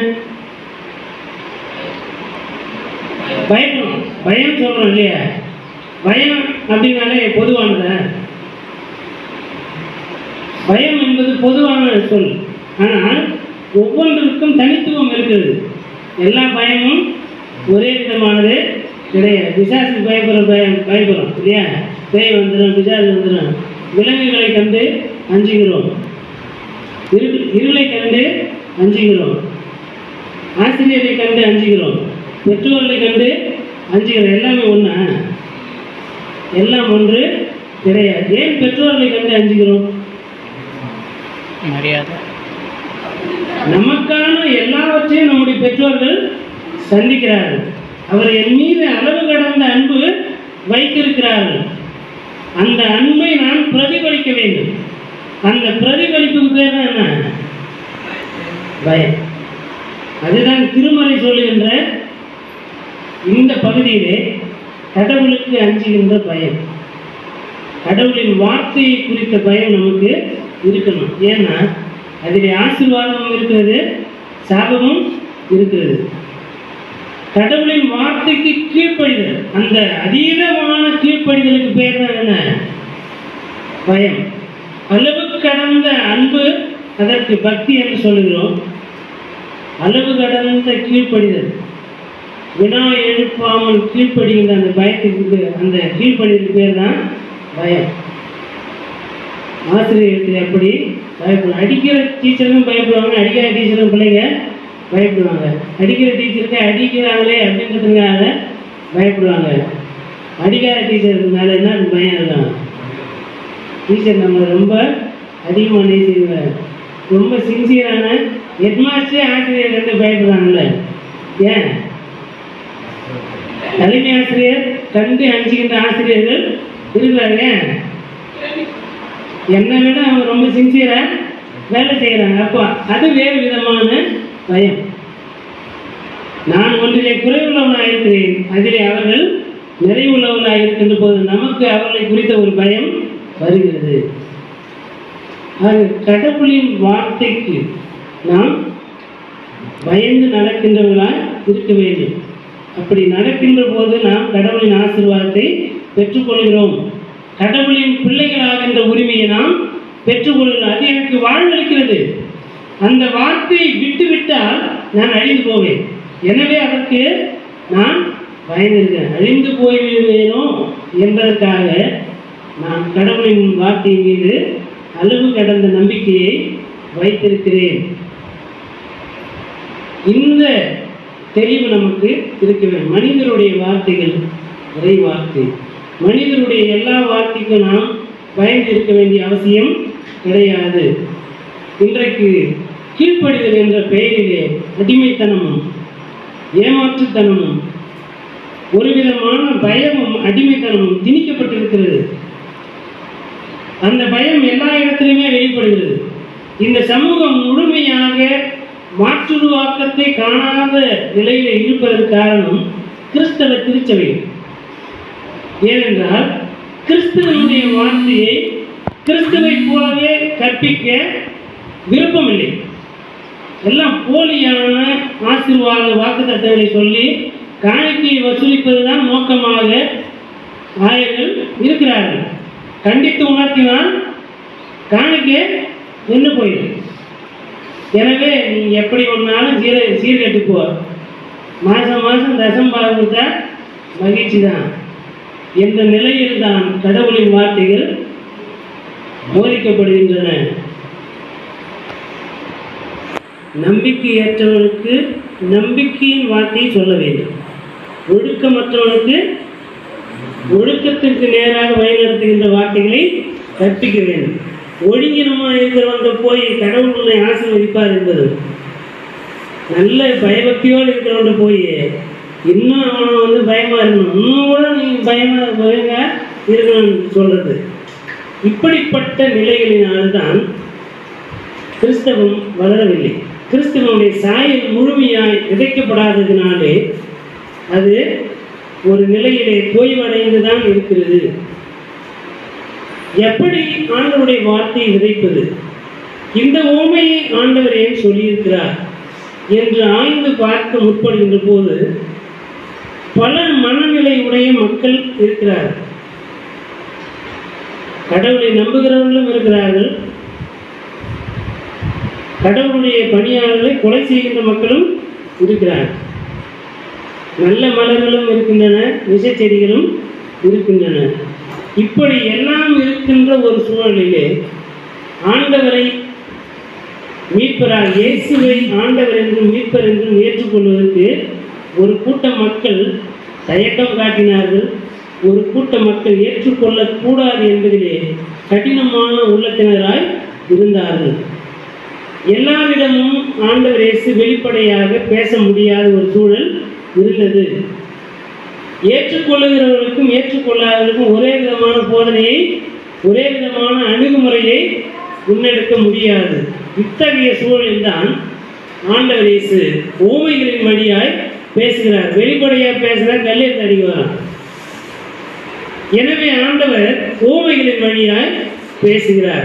பயப்படும் பயம் சொல்றோம் இல்லையா பயம் அப்படின்னாலே பொதுவானதா பயம் என்பது பொதுவான சொல் ஆனால் ஒவ்வொன்றிற்கும் தனித்துவம் இருக்குது எல்லா பயமும் ஒரே விதமானது கிடையாது பிசாசு பயப்படுற பயம் பயப்படுறோம் இல்லையா பேய் வந்துடும் பிசாசு வந்துடும் விலங்குகளை கண்டு அஞ்சுகிறோம் இரு இருளை கண்டு அஞ்சுகிறோம் ஆசிரியரை கண்டு அஞ்சுகிறோம் பெற்றோர்களை கண்டு அஞ்சுகிறோம் எல்லாமே ஒன்றா எல்லாம் ஒன்று கிடையாது ஏன் பெற்றோர்களை கண்டு அஞ்சுகிறோம் மரியாதை நமக்கான எல்லாவற்றையும் நம்முடைய பெற்றோர்கள் சந்திக்கிறார்கள் அவர் என் மீது அளவு கடந்த அன்பு வைத்திருக்கிறார்கள் அந்த அன்பை நான் பிரதிபலிக்க வேண்டும் அந்த பிரதிபலிப்புக்கு பேர் தான் என்ன பயம் அதுதான் திருமறை சொல்லுகின்ற இந்த பகுதியிலே கடவுளுக்கு அஞ்சுகின்ற பயம் கடவுளின் வார்த்தையை குறித்த பயம் நமக்கு இருக்கணும் ஏன்னா அதிலே ஆசீர்வாதமும் இருக்கிறது சாபமும் இருக்கிறது கடவுளின் வார்த்தைக்கு கீழ்ப்படிதல் அந்த அதீதமான கீழ்ப்படிதலுக்கு பேர் தான் என்ன பயம் அளவு கடந்த அன்பு அதற்கு பக்தி என்று சொல்லுகிறோம் அளவு கடந்த கீழ்ப்படிதல் வினா எழுப்பாமல் கீழ்ப்படிகின்ற அந்த பயத்துக்கு அந்த கீழ்ப்படிதலுக்கு பேர் தான் பயம் ஆசிரியர்கள் எப்படி பயப்படும் அடிக்கிற டீச்சருக்கும் பயப்படுவாங்க அடிக்காத டீச்சரும் பிள்ளைங்க பயப்படுவாங்க அடிக்கிற டீச்சருக்கு அடிக்கிறாங்களே அப்படின்றதுக்காக பயப்படுவாங்க அடிக்காத டீச்சருக்கு மேலே என்ன பயம் இருக்கும் டீச்சர் நம்மளை ரொம்ப அதிகமாக நேசிங்க ரொம்ப சின்சியரான ஹெட்மாஸ்டரே ஆசிரியர் கண்டு பயப்படுறாங்கல்ல ஏன் தலைமை ஆசிரியர் கண்டு அஞ்சுகின்ற ஆசிரியர்கள் இருக்கிறாங்க ஏன் என்னை விட அவங்க ரொம்ப சின்சியராக வேலை செய்கிறாங்க அப்போ அது வேறு விதமான பயம் நான் ஒன்றிலே குறைவுள்ளவனாக இருக்கிறேன் அதிலே அவர்கள் நிறைவுள்ளவனாக இருக்கின்ற போது நமக்கு அவர்களை குறித்த ஒரு பயம் வருகிறது அது கடவுளின் வார்த்தைக்கு நாம் பயந்து நடக்கின்றவர்களாய் இருக்க வேண்டும் அப்படி நடக்கின்ற போது நாம் கடவுளின் ஆசீர்வாதத்தை பெற்றுக்கொள்கிறோம் கடவுளின் பிள்ளைகளாகின்ற உரிமையை நாம் பெற்றுக்கொள்கிறோம் அது எனக்கு வாழ்வளிக்கிறது அந்த வார்த்தையை விட்டுவிட்டால் நான் அழிந்து போவேன் எனவே அதற்கு நான் பயந்திருக்கிறேன் அழிந்து போய்விடுவேனோ என்பதற்காக நான் கடவுளின் வார்த்தை மீது அளவு கடந்த நம்பிக்கையை வைத்திருக்கிறேன் இந்த தெளிவு நமக்கு இருக்க வேண்டும் மனிதருடைய வார்த்தைகள் இறை வார்த்தை மனிதருடைய எல்லா வார்த்தைக்கும் நாம் பயந்து இருக்க வேண்டிய அவசியம் கிடையாது இன்றைக்கு கீழ்ப்படிதல் என்ற பெயரிலே அடிமைத்தனமும் ஏமாற்றுத்தனமும் ஒரு விதமான பயமும் அடிமைத்தனமும் திணிக்கப்பட்டிருக்கிறது அந்த பயம் எல்லா இடத்திலுமே வெளிப்படுகிறது இந்த சமூகம் முழுமையாக மாற்றுருவாக்கத்தை காணாத நிலையில் இருப்பதற்கு காரணம் கிறிஸ்தவ திருச்சபை ஏனென்றால் கிறிஸ்துவனுடைய வார்த்தையை கிறிஸ்துவை போலவே கற்பிக்க விருப்பமில்லை எல்லாம் போலியான ஆசீர்வாத வாக்குத்தத்தங்களை சொல்லி காணிக்கையை வசூலிப்பதுதான் நோக்கமாக ஆயர்கள் இருக்கிறார்கள் கண்டித்து உணர்த்தினால் காணிக்கை நின்று போயிடும் எனவே நீ எப்படி ஒன்றாலும் சீர சீர்கட்டு போ மாதம் மாதம் தசம் கொடுத்தா மகிழ்ச்சி தான் என்ற நிலையில் தான் கடவுளின் வார்த்தைகள் போதிக்கப்படுகின்றன நம்பிக்கையற்றவனுக்கு நம்பிக்கையின் வார்த்தையை சொல்ல வேண்டும் ஒழுக்கமற்றவனுக்கு ஒழுக்கத்திற்கு நேராக வழிநடத்துகின்ற வார்த்தைகளை கற்பிக்க வேண்டும் ஒழுங்கினமாக இருக்கிறவங்க போய் கடவுள் உன்னை ஆசீர்வதிப்பார் என்பது நல்ல பயபக்தியோடு இருக்கிறவங்க போய் இன்னும் அவனை வந்து பயமாக இருக்கணும் இன்னும் கூட நீ பயமாக பயங்க இருக்கணும்னு சொல்கிறது இப்படிப்பட்ட நிலைகளினால்தான் கிறிஸ்தவம் வளரவில்லை கிறிஸ்தவனுடைய சாயல் முழுமையாய் விதைக்கப்படாததினாலே அது ஒரு நிலையிலே தொய்வடைந்து தான் இருக்கிறது எப்படி ஆண்டவருடைய வார்த்தையை விதைப்பது இந்த ஓமையை ஆண்டவர் ஏன் சொல்லியிருக்கிறார் என்று ஆய்ந்து பார்க்க முற்படுகின்ற போது பல மனநிலை உடைய மக்கள் இருக்கிறார்கள் கடவுளை நம்புகிறவர்களும் இருக்கிறார்கள் கடவுளுடைய பணியாளர்களை கொலை செய்கின்ற மக்களும் இருக்கிறார்கள் நல்ல மலர்களும் இருக்கின்றன விஷச் செடிகளும் இருக்கின்றன இப்படி எல்லாம் இருக்கின்ற ஒரு சூழலிலே ஆண்டவரை மீட்பராக இயேசுவை ஆண்டவர் என்றும் மீட்பர் என்றும் ஏற்றுக்கொள்வதற்கு ஒரு கூட்ட மக்கள் தயக்கம் காட்டினார்கள் ஒரு கூட்ட மக்கள் ஏற்றுக்கொள்ளக்கூடாது என்பதிலே கடினமான உள்ளத்தினராய் இருந்தார்கள் எல்லாரிடமும் ஆண்டவர் இயேசு வெளிப்படையாக பேச முடியாத ஒரு சூழல் இருந்தது ஏற்றுக்கொள்ளுகிறவர்களுக்கும் ஏற்றுக்கொள்ளாதவர்களுக்கும் ஒரே விதமான போதனையை ஒரே விதமான அணுகுமுறையை முன்னெடுக்க முடியாது இத்தகைய சூழலில்தான் ஆண்டவர் இயேசு ஓமைகளின் வழியாய் பேசுகிறார் வெளிப்படையாக பேசுகிறார் கல்லியத்தை அடிக்கிறார் எனவே ஆண்டவர் ஓமைகளின் வழியாய் பேசுகிறார்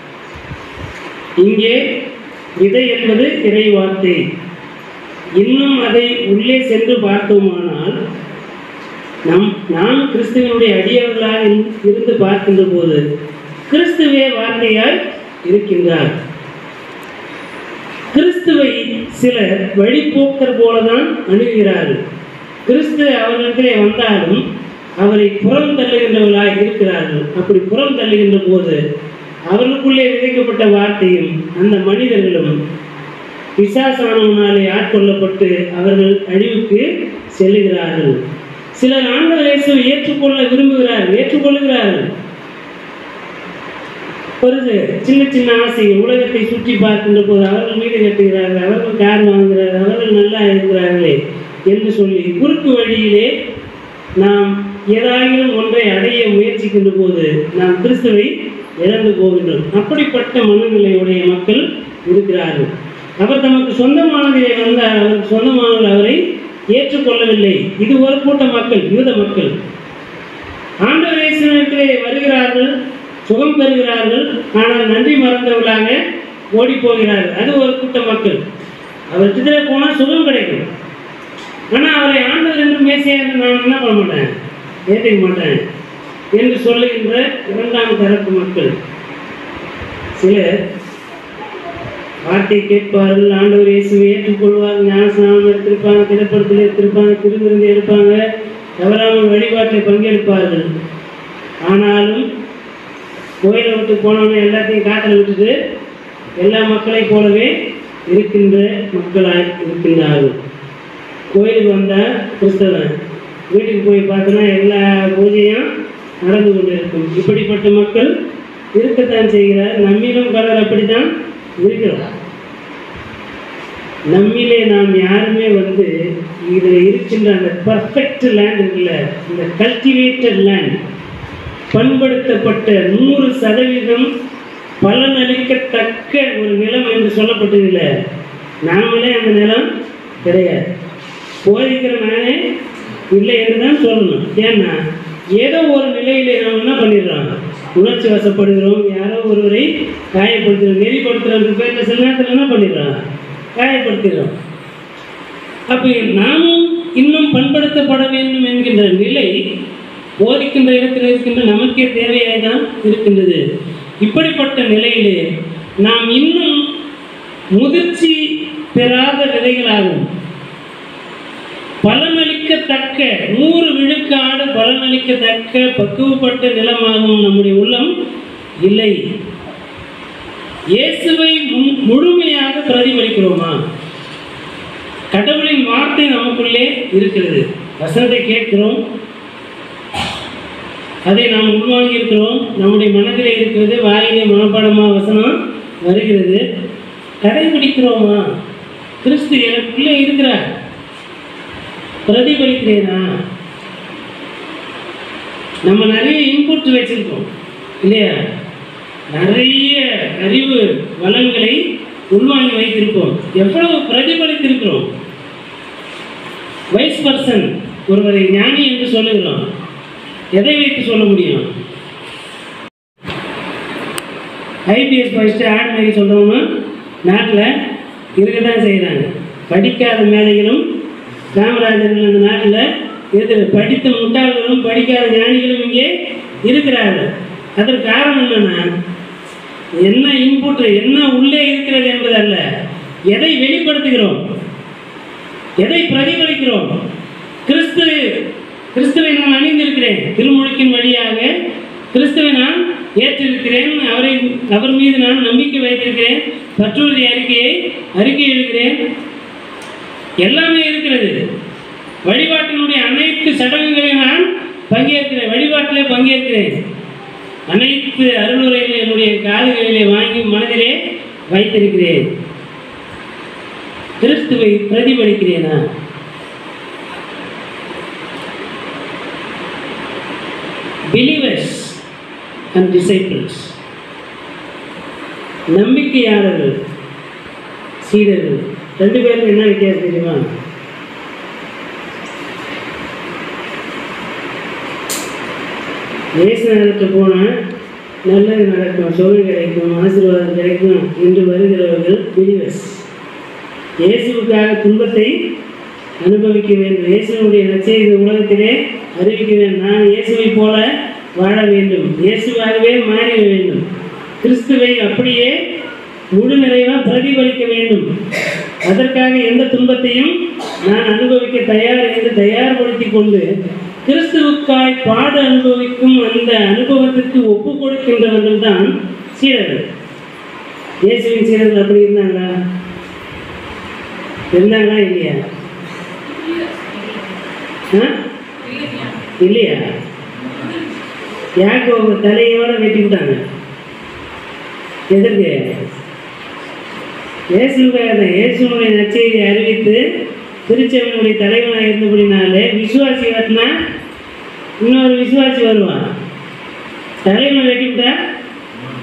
இங்கே விதை என்பது இறை வார்த்தை இன்னும் அதை உள்ளே சென்று பார்த்தோமானால் நம் நாம் கிறிஸ்துவனுடைய அடியவர்களாக இரு- இருந்து பார்க்கின்ற போது கிறிஸ்துவே வார்த்தையாய் இருக்கின்றார் கிறிஸ்துவை சிலர் வழிபோக்கர் போலதான் அணுகிறார்கள் கிறிஸ்து அவர்களிடத்திலே வந்தாலும் அவரை புறம் தள்ளுகின்றவர்களாக இருக்கிறார்கள் அப்படி புறம் தள்ளுகின்ற போது அவர்களுக்குள்ளே விதைக்கப்பட்ட வார்த்தையும் அந்த மனிதர்களும் பிசாசானவனாலே ஆட்கொள்ளப்பட்டு அவர்கள் அழிவுக்கு செல்லுகிறார்கள் சிலர் ஆண்டவர் இயேசுவை ஏற்றுக்கொள்ள விரும்புகிறார்கள் ஏற்றுக்கொள்ளுகிறார்கள் ஒரு சின்ன சின்ன ஆசைகள் உலகத்தை சுற்றி பார்க்கின்ற போது அவர்கள் வீடு கட்டுகிறார்கள் அவர்கள் கார் வாங்குகிறார்கள் அவர்கள் நல்லா இருக்கிறார்களே என்று சொல்லி குறுக்கு வழியிலே நாம் ஏதாயிலும் ஒன்றை அடைய முயற்சிக்கின்ற போது நாம் கிறிஸ்துவை இழந்து போகின்றோம் அப்படிப்பட்ட மனநிலையுடைய மக்கள் இருக்கிறார்கள் அவர் தமக்கு சொந்தமானதிலே வந்தார் அவருக்கு சொந்தமானவர் அவரை ஏற்றுக்கொள்ளவில்லை இது ஒரு கூட்ட மக்கள் யூத மக்கள் ஆண்டவர் இயேசுவிடத்திலே வருகிறார்கள் சுகம் பெறுகிறார்கள் ஆனால் நன்றி மறந்தவர்களாக ஓடி போகிறார்கள் அது ஒரு கூட்ட மக்கள் அவர்கிட்ட போனால் சுகம் கிடைக்கும் ஆனால் அவரை ஆண்டவர் என்று மேசியா என்று நான் என்ன பண்ண மாட்டேன் ஏற்றுக்க மாட்டேன் என்று சொல்லுகின்ற இரண்டாம் தரப்பு மக்கள் சிலர் வார்த்தை கேட்பார்கள் ஆண்டவர் இயேசுவை ஏற்றுக்கொள்வார் ஞானஸ்நானம் எடுத்திருப்பாங்க திரைப்படத்தில் எடுத்திருப்பாங்க திருவிருந்து எடுப்பாங்க தவறாமல் வழிபாட்டில் பங்கெடுப்பார்கள் ஆனாலும் கோயிலை விட்டு போனவங்க எல்லாத்தையும் காட்டில் விட்டுட்டு எல்லா மக்களைப் போலவே இருக்கின்ற மக்களாய் இருக்கின்றார்கள் கோயிலுக்கு வந்தால் கிறிஸ்தவன் வீட்டுக்கு போய் பார்த்தோன்னா எல்லா பூஜையும் நடந்து கொண்டு இருக்கும் இப்படிப்பட்ட மக்கள் இருக்கத்தான் செய்கிறார் நம்மிலும் பலர் அப்படித்தான் இருக்கிறோம் நம்மிலே நாம் யாருமே வந்து இதில் இருக்கின்ற அந்த பர்ஃபெக்ட் லேண்ட் இருக்குல்ல இந்த கல்டிவேட்டட் லேண்ட் பண்படுத்தப்பட்ட நூறு சதவீதம் பலனளிக்கத்தக்க ஒரு நிலம் என்று சொல்லப்பட்டதில்லை நாமளே அந்த நிலம் கிடையாது போதிக்கிற நானே இல்லை என்று தான் சொல்லணும் ஏன்னா ஏதோ ஒரு நிலையிலே நாம் என்ன பண்ணிடுறோம் உணர்ச்சி வசப்படுகிறோம் யாரோ ஒருவரை காயப்படுத்துகிறோம் நெறிப்படுத்துகிற பேரில் சில நேரத்தில் என்ன பண்ணிடுறோம் காயப்படுத்துகிறோம் அப்போ நாமும் இன்னும் பண்படுத்தப்பட வேண்டும் என்கின்ற நிலை போதிக்கின்ற இடத்தில் இருக்கின்ற நமக்கே தேவையாய் தான் இருக்கின்றது இப்படிப்பட்ட நிலையிலே நாம் இன்னும் முதிர்ச்சி பெறாத விதைகளாகும் பலனளிக்கத்தக்க நூறு விழுக்காடு பலனளிக்கத்தக்க பக்குவப்பட்ட நிலமாகும் நம்முடைய உள்ளம் இல்லை இயேசுவை மு- முழுமையாக பிரதிபலிக்கிறோமா கடவுளின் வார்த்தை நமக்குள்ளே இருக்கிறது வசனத்தை கேட்கிறோம் அதை நாம் உள்வாங்கி இருக்கிறோம் நம்முடைய மனதிலே இருக்கிறது வாயிலே மனப்பாடமா வசனம் வருகிறது கடைபிடிக்கிறோமா கிறிஸ்து எனக்குள்ளே இருக்கிறார் பிரதிபலிக்கிறேனா நம்ம நிறைய இன்புட் வச்சிருக்கோம் இல்லையா நிறைய அறிவு வளங்களை உள்வாங்கி வைத்திருப்போம் எவ்வளவு பிரதிபலித்திருக்கிறோம் வைஸ் பர்சன் ஒருவரை ஞானி என்று சொல்லுகிறோம் எதை வைத்து சொல்ல முடியும் ஐபிஎஸ் படிச்சுட்டு ஆட் மாரி சொல்கிறவங்க நாட்டில் இருக்க தான் செய்கிறாங்க படிக்காத மேதைகளும் காமராஜர்கள் அந்த நாட்டில் இருக்கிற படித்த முட்டாள்களும் படிக்காத ஞானிகளும் இங்கே இருக்கிறார்கள் அதற்கு காரணம் என்னன்னா என்ன இன்புட் என்ன உள்ளே இருக்கிறது என்பதல்ல எதை வெளிப்படுத்துகிறோம் எதை பிரதிபலிக்கிறோம் கிறிஸ்து கிறிஸ்துவை நான் அணிந்திருக்கிறேன் திருமுழுக்கின் வழியாக கிறிஸ்துவை நான் ஏற்றிருக்கிறேன் அவரை அவர் மீது நான் நம்பிக்கை வைத்திருக்கிறேன் பற்றுறுதி அறிக்கையை அறிக்கை எழுகிறேன் எல்லாமே இருக்கிறது வழிபாட்டினுடைய அனைத்து சடங்குகளையும் நான் பங்கேற்கிறேன் வழிபாட்டிலே பங்கேற்கிறேன் அனைத்து அருளுரைகளை என்னுடைய காதுகளிலே வாங்கி மனதிலே வைத்திருக்கிறேன் கிறிஸ்துவை பிரதிபலிக்கிறேனா பிலீவர்ஸ் அண்ட் டிசைபிள்ஸ் நம்பிக்கையாளர்கள் சீடர்கள் ரெண்டு பேரும் என்ன வித்தியாசம் தெரியுமா இயேசு நேரத்தை போனால் நல்லது நடக்கும் சுகம் கிடைக்கும் ஆசீர்வாதம் கிடைக்கும் என்று வருகிறவர்கள் பிலிவர்ஸ் இயேசுவுக்காக துன்பத்தை அனுபவிக்க வேண்டும் இயேசுனுடைய நற்செய்தி உலகத்திலே அறிவிக்க வேண்டும் நான் இயேசுவை போல வாழ வேண்டும் இயேசுவாகவே மாறிட வேண்டும் கிறிஸ்துவை அப்படியே முழு நிறைவாக பிரதிபலிக்க வேண்டும் அதற்காக எந்த துன்பத்தையும் நான் அனுபவிக்க தயார் என்று தயார்படுத்தி கொண்டு கிறிஸ்துவுக்காய் பாடு அனுபவிக்கும் அந்த அனுபவத்திற்கு ஒப்பு கொடுக்கின்றவர்கள் தான் சீடர்கள் இயேசுவின் சீடர்கள் அப்படி இருந்தாங்களா இருந்தாங்களா இல்லையா ஆ? இல்லையா யாக்கோபு தலையோட வெட்டி விட்டாங்க எதற்கு இயேசுக்காக தான் இயேசுனுடைய நற்செய்தியை அறிவித்து திருச்செவனுடைய தலைவனாக இருந்தபடினாலே விசுவாசி வரனா இன்னொரு விசுவாசி வருவான் தலைவனை வெட்டிவிட்டா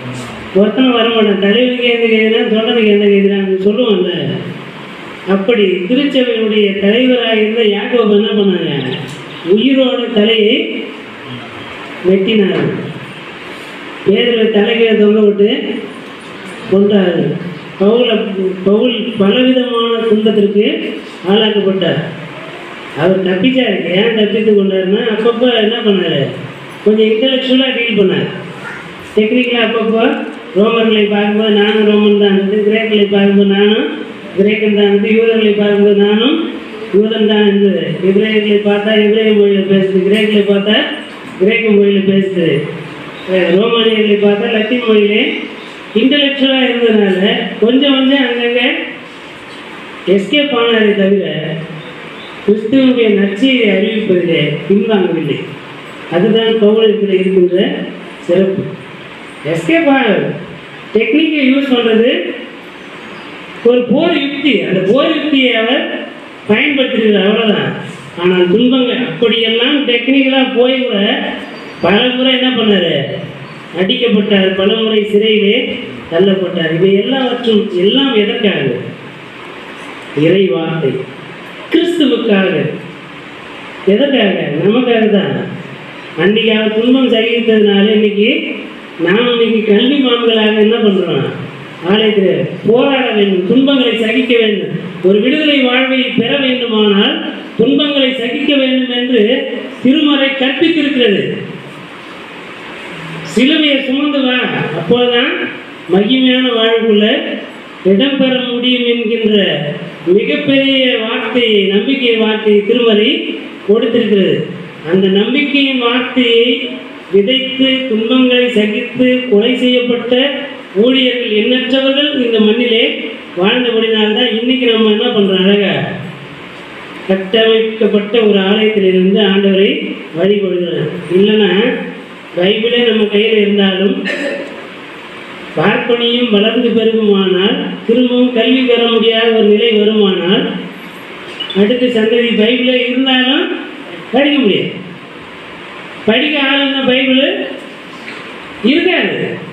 ஒருத்தனை வர மாட்டான் தலைவனுக்கு எந்த கேட்குறான் தொண்டனுக்கு எந்த கேட்குறான்னு சொல்லுவாங்கல்ல அப்படி திருச்சபையினுடைய தலைவராக இருந்த யாக்கோபு என்ன பண்ணாங்க உயிரோட தலையை வெட்டினார் பேரில் தலைகளை தொங்க விட்டு கொண்டார் பவுல பவுல் பலவிதமான துன்பத்திற்கு ஆளாக்கப்பட்டார் அவர் தப்பிச்சாரு ஏன் தப்பித்து கொண்டாருன்னா அப்பப்போ என்ன பண்ணார் கொஞ்சம் இன்டலெக்சுவலாக டீல் பண்ணார் டெக்னிக்கலாக அப்பப்போ ரோமர்களை பார்க்கும்போது நானும் ரோமன் தான் இருந்தது கிரேக்கர்களை பார்க்கும்போது நானும் கிரேக்கன் தான் இருந்தது யூதர்களை பார்க்கும்போது நானும் யூதன் தான் இருந்தது இப்ரேயர்களை பார்த்தா இப்ரேய மொழியில் பேசுது கிரேக்கர்களை பார்த்தா கிரேக்க மொழியில் பேசுது அஹ் ரோமானியர்களை பார்த்தா லத்தீன் மொழியிலே இன்டலெக்சுவலாக இருந்ததுனால கொஞ்சம் கொஞ்சம் அங்கங்கே எஸ்கேப் ஆனாரே தவிர கிறிஸ்துவனுடைய நற்செய்தியை அறிவிப்பதிலே பின்வாங்கவில்லை அதுதான் பௌரத்தில் இருக்கின்ற சிறப்பு எஸ்கேப் ஆனார் டெக்னிக்கை யூஸ் பண்ணுறது ஒரு போர் யுக்தி அந்த போர் யுக்தியை அவர் பயன்படுத்திருக்கிறார் அவ்வளோதான் ஆனால் துன்பங்கள் அப்படியெல்லாம் டெக்னிக்கலாக போய் கூட பல முறை என்ன பண்ணார் அடிக்கப்பட்டார் பல முறை சிறையிலே தள்ளப்பட்டார் இவை எல்லாவற்றும் எல்லாம் எதற்காக இறை வார்த்தை கிறிஸ்துவுக்காக எதற்காக நமக்காக தான் அன்னைக்கு அவர் துன்பம் சகித்ததுனால இன்னைக்கு நாம் இன்னைக்கு கல்விமான்களாக என்ன பண்ணுறோம் ஆலயத்தில் போராட வேண்டும் துன்பங்களை சகிக்க வேண்டும் ஒரு விடுதலை வாழ்வை பெற வேண்டுமானால் துன்பங்களை சகிக்க வேண்டும் என்று திருமறை கற்பித்திருக்கிறது சிலுவையை சுமந்து வா அப்போதுதான் மகிமையான வாழ்வுக்குள்ள இடம்பெற முடியும் என்கின்ற மிகப்பெரிய வார்த்தையை நம்பிக்கை வார்த்தையை திருமறை கொடுத்திருக்கிறது அந்த நம்பிக்கையின் வார்த்தையை விதைத்து துன்பங்களை சகித்து கொலை செய்யப்பட்ட ஊழியர்கள் எண்ணற்றவர்கள் இந்த மண்ணிலே வாழ்ந்தபடினால்தான் இன்னைக்கு நம்ம என்ன பண்றோம் அழகா கட்டமைக்கப்பட்ட ஒரு ஆலயத்திலிருந்து ஆண்டவரை வழிபடுகிறோம் இல்லைன்னா பைபிளே நம்ம கையில் இருந்தாலும் பார்ப்பனியும் வளர்ந்து பெருகுமானால் திரும்பவும் கல்வி பெற முடியாத ஒரு நிலை வருமானால் அடுத்த சந்ததி பைபிளே இருந்தாலும் படிக்க முடியாது படிக்க ஆளுன்னா பைபிள் இருக்காது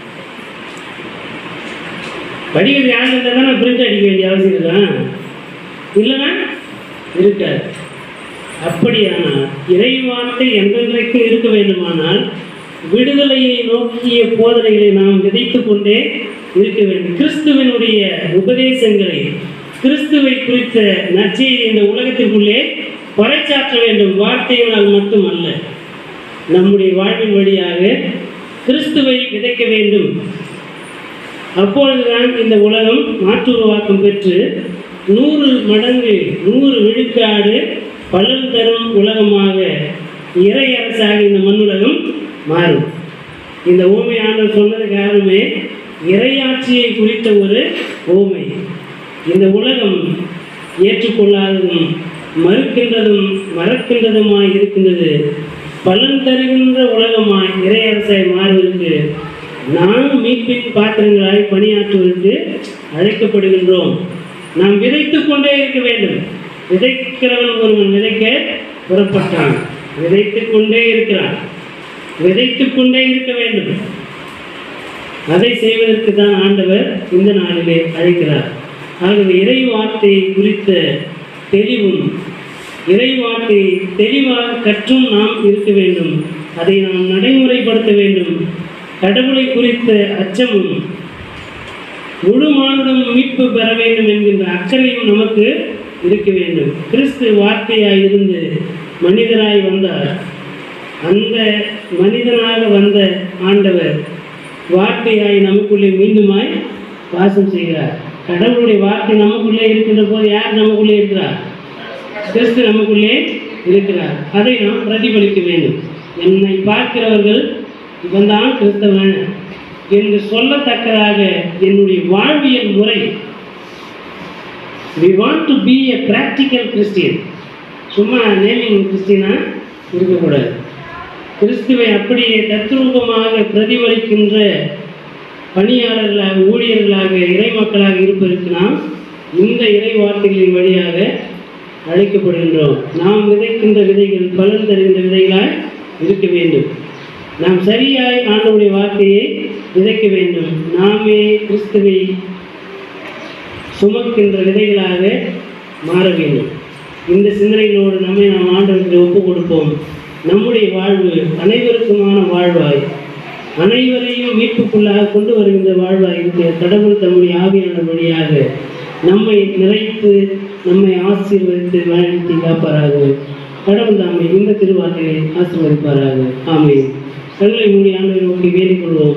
படிக்கிறது ஆள் இருந்தால் தான் பிரிண்ட் அடிக்க வேண்டிய அவசியம் இருக்கான் இல்லைன்னா இருக்காது அப்படியானால் இறைவார்த்தை என்றென்றைக்கு இருக்க வேண்டுமானால் விடுதலையை நோக்கிய போதனைகளை நாம் விதைத்துக் கொண்டே இருக்க வேண்டும் கிறிஸ்துவனுடைய உபதேசங்களை கிறிஸ்துவை குறித்த நற்செய்தி இந்த உலகத்திற்குள்ளே பறைச்சாற்ற வேண்டும் வார்த்தையினால் மட்டுமல்ல நம்முடைய வாழ்வின் வழியாக கிறிஸ்துவை விதைக்க வேண்டும் அப்பொழுதுதான் இந்த உலகம் மாற்றுருவாக்கம் பெற்று நூறு மடங்கு நூறு விழுக்காடு பலன் தரும் உலகமாக இறை அரசாக இந்த மண்ணுலகம் மாறும் இந்த ஓமை ஆண்டவர் சொன்னது காரணமே இறையாட்சியை குறித்த ஒரு ஓமை இந்த உலகம் ஏற்றுக்கொள்ளாததும் மறுக்கின்றதும் மறக்கின்றதுமாய் இருக்கின்றது பலன் தருகின்ற உலகமாய் இறையரசாய் மாறுவதற்கு நாம் மீட்பின் பாத்திரங்களாய் பணியாற்றுவதற்கு அழைக்கப்படுகின்றோம் நாம் விதைத்துக் கொண்டே இருக்க வேண்டும் விதைக்கிறவன் ஒருவன் விதைக்க புறப்பட்டான் விதைத்துக் கொண்டே இருக்கிறான் விதைத்துக் கொண்டே இருக்க வேண்டும் அதை செய்வதற்கு தான் ஆண்டவர் இந்த நாளிலே அழைக்கிறார் ஆகவே இறை வார்த்தையை குறித்த தெளிவும் இறை வார்த்தையை தெளிவாக கற்றும் நாம் இருக்க வேண்டும் அதை நாம் நடைமுறைப்படுத்த வேண்டும் கடவுளை குறித்த அச்சமும் முழு மானுடம் மீட்பு பெற வேண்டும் என்கின்ற அக்கறையும் நமக்கு இருக்க வேண்டும் கிறிஸ்து வார்த்தையாய் இருந்து மனிதராய் வந்தார் அந்த மனிதனாக வந்த ஆண்டவர் வார்த்தையாய் நமக்குள்ளே மீண்டுமாய் வாசம் செய்கிறார் கடவுளுடைய வார்த்தை நமக்குள்ளே இருக்கின்ற போது யார் நமக்குள்ளே இருக்கிறார் கிறிஸ்து நமக்குள்ளே இருக்கிறார் அதை நாம் பிரதிபலிக்க வேண்டும் என்னை பார்க்கிறவர்கள் இவன் தான் கிறிஸ்தவன் என்று சொல்லத்தக்கதாக என்னுடைய வாழ்வியல் முறை we want to be a practical christian சும்மா நேமிங் கிறிஸ்டினா இருக்கக்கூடாது கிறிஸ்துவை அப்படியே தத்ரூபமாக பிரதிபலிக்கின்ற பணியாளர்களாக ஊழியர்களாக இறை மக்களாக இருப்பதற்கு நாம் இந்த இறை வார்த்தைகளின் வழியாக அழைக்கப்படுகின்றோம் நாம் விதைக்கின்ற விதைகள் பலன் தருகின்ற விதைகளாய் இருக்க வேண்டும் நாம் சரியாய் ஆண்டவருடைய வார்த்தையை விதைக்க வேண்டும் நாமே கிறிஸ்துவை சுமக்கின்ற விதைகளாக மாற வேண்டும் இந்த சிந்தனைகளோடு நம்மை நாம் ஆண்டவருக்கு ஒப்பு கொடுப்போம் நம்முடைய வாழ்வு அனைவருக்குமான வாழ்வாய் அனைவரையும் மீட்புக்குள்ளாக கொண்டு வருகின்ற வாழ்வாய் இருக்க கடவுள் தம்முடைய ஆவியான வழியாக நம்மை நிறைத்து நம்மை ஆசீர்வதித்து வழிநடத்தி காப்பாராக கடவுள் தாமை இந்த திருவார்த்தையை ஆசீர்வதிப்பாராக ஆமை கண்களை மூடி ஆண்டவரை நோக்கி வேண்டிக் கொள்வோம்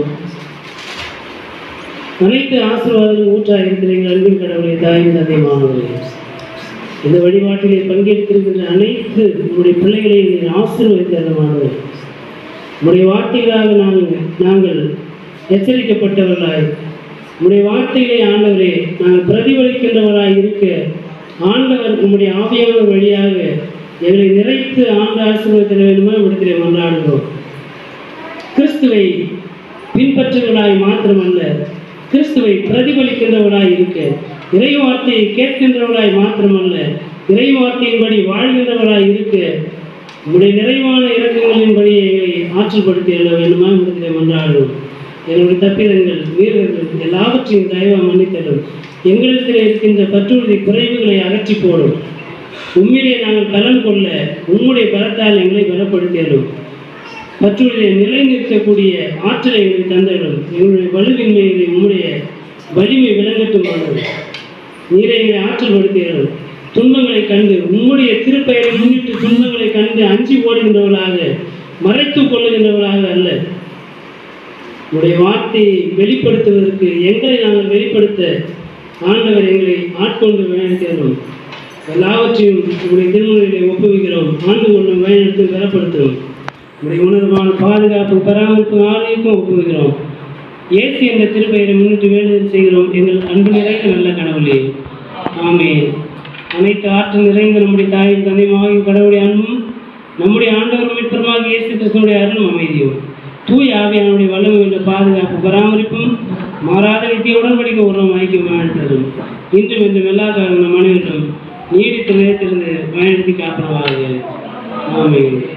அனைத்து ஆசீர்வாதங்களும் ஊற்றாக இருக்கிறீர்கள் அன்பின் கடவுளை தாயும் தந்தையுமானவர்களே இந்த வழிபாட்டிலே பங்கேற்றிருக்கின்ற அனைத்து உங்களுடைய பிள்ளைகளையும் நீங்கள் ஆசீர்வதித்தரமானவர் உங்களுடைய வார்த்தைகளாக நாங்கள் நாங்கள் எச்சரிக்கப்பட்டவர்களாய் உங்களுடைய வார்த்தைகளை ஆண்டவரே நாங்கள் பிரதிபலிக்கின்றவராய் இருக்க ஆண்டவர் உம்முடைய ஆவியானவர் வழியாக எங்களை நிறைத்து ஆண்டு ஆசீர்வதித்த வேண்டுமா இடத்திலே மன்றாடுகிறோம் கிறிஸ்துவை பின்பற்றுவர்களாய் மாத்திரமல்ல கிறிஸ்துவை பிரதிபலிக்கின்றவர்களாய் இருக்க இறை வார்த்தையை கேட்கின்றவர்களாய் மாத்திரமல்ல இறை வார்த்தையின்படி வாழ்கின்றவர்களாய் இருக்க உங்களுடைய நிறைவான இறக்கங்களின்படி எங்களை ஆற்றல்படுத்தி எழ வேண்டுமா இடத்திலே மன்றாடுவோம் எங்களுடைய தப்பிதங்கள் வீரர்கள் எல்லாவற்றையும் தயவா மன்னித்தலும் எங்களிடத்தில் இருக்கின்ற பற்றுறுதி குறைவுகளை அகற்றி போடும் உண்மையிலே நாங்கள் பலன் கொள்ள உம்முடைய பலத்தால் எங்களை பலப்படுத்தியலும் பற்றுடைய நிலை நிற்கக்கூடிய ஆற்றலை எங்களுக்கு தந்தடும் எங்களுடைய வலுவின்மைகளை உம்முடைய வலிமை விளங்கட்டுமானது நீரை எங்களை ஆற்றல் படுத்தியடும் துன்பங்களை கண்டு உம்முடைய திருப்பெயரை முன்னிட்டு துன்பங்களை கண்டு அஞ்சி ஓடுகின்றவர்களாக மறைத்துக் கொள்ளுகின்றவர்களாக அல்ல உடைய வார்த்தையை வெளிப்படுத்துவதற்கு எங்களை நாங்கள் வெளிப்படுத்த ஆண்டவர் எங்களை ஆட்கொண்டு வழிநடத்தியதும் எல்லாவற்றையும் உங்களுடைய திருமணிகளை ஒப்புவிக்கிறோம் ஆண்டு கொண்டும் வழிநடத்தி பெறப்படுத்தும் உங்களுடைய உணர்வான பாதுகாப்பு பராமரிப்பு ஆலயக்கும் ஒப்புவிக்கிறோம் இயேசு என்ற திருப்பெயரை முன்னிட்டு வேண்டுதல் செய்கிறோம் எங்கள் அன்பு நிறைந்த நல்ல கடவுளே ஆமே அனைத்து ஆற்றல் நிறைந்த நம்முடைய தாயும் தந்தையுமாகிய கடவுளுடைய அன்பும் நம்முடைய ஆண்டவர் மீட்பருமாக இயேசு கிறிஸ்துடைய அருளும் அமைதியும் தூய் ஆவியானுடைய வல்லமை என்ற பாதுகாப்பு பராமரிப்பும் மாறாத நித்திய உடன்படிக்கை உறவும் ஐக்கியமானதும் இன்றும் இன்றும் எல்லா காலம் நம் அனைவரும் நீடித்து நிலைத்திருந்து பயன்படுத்தி காப்பனவாக ஆமென்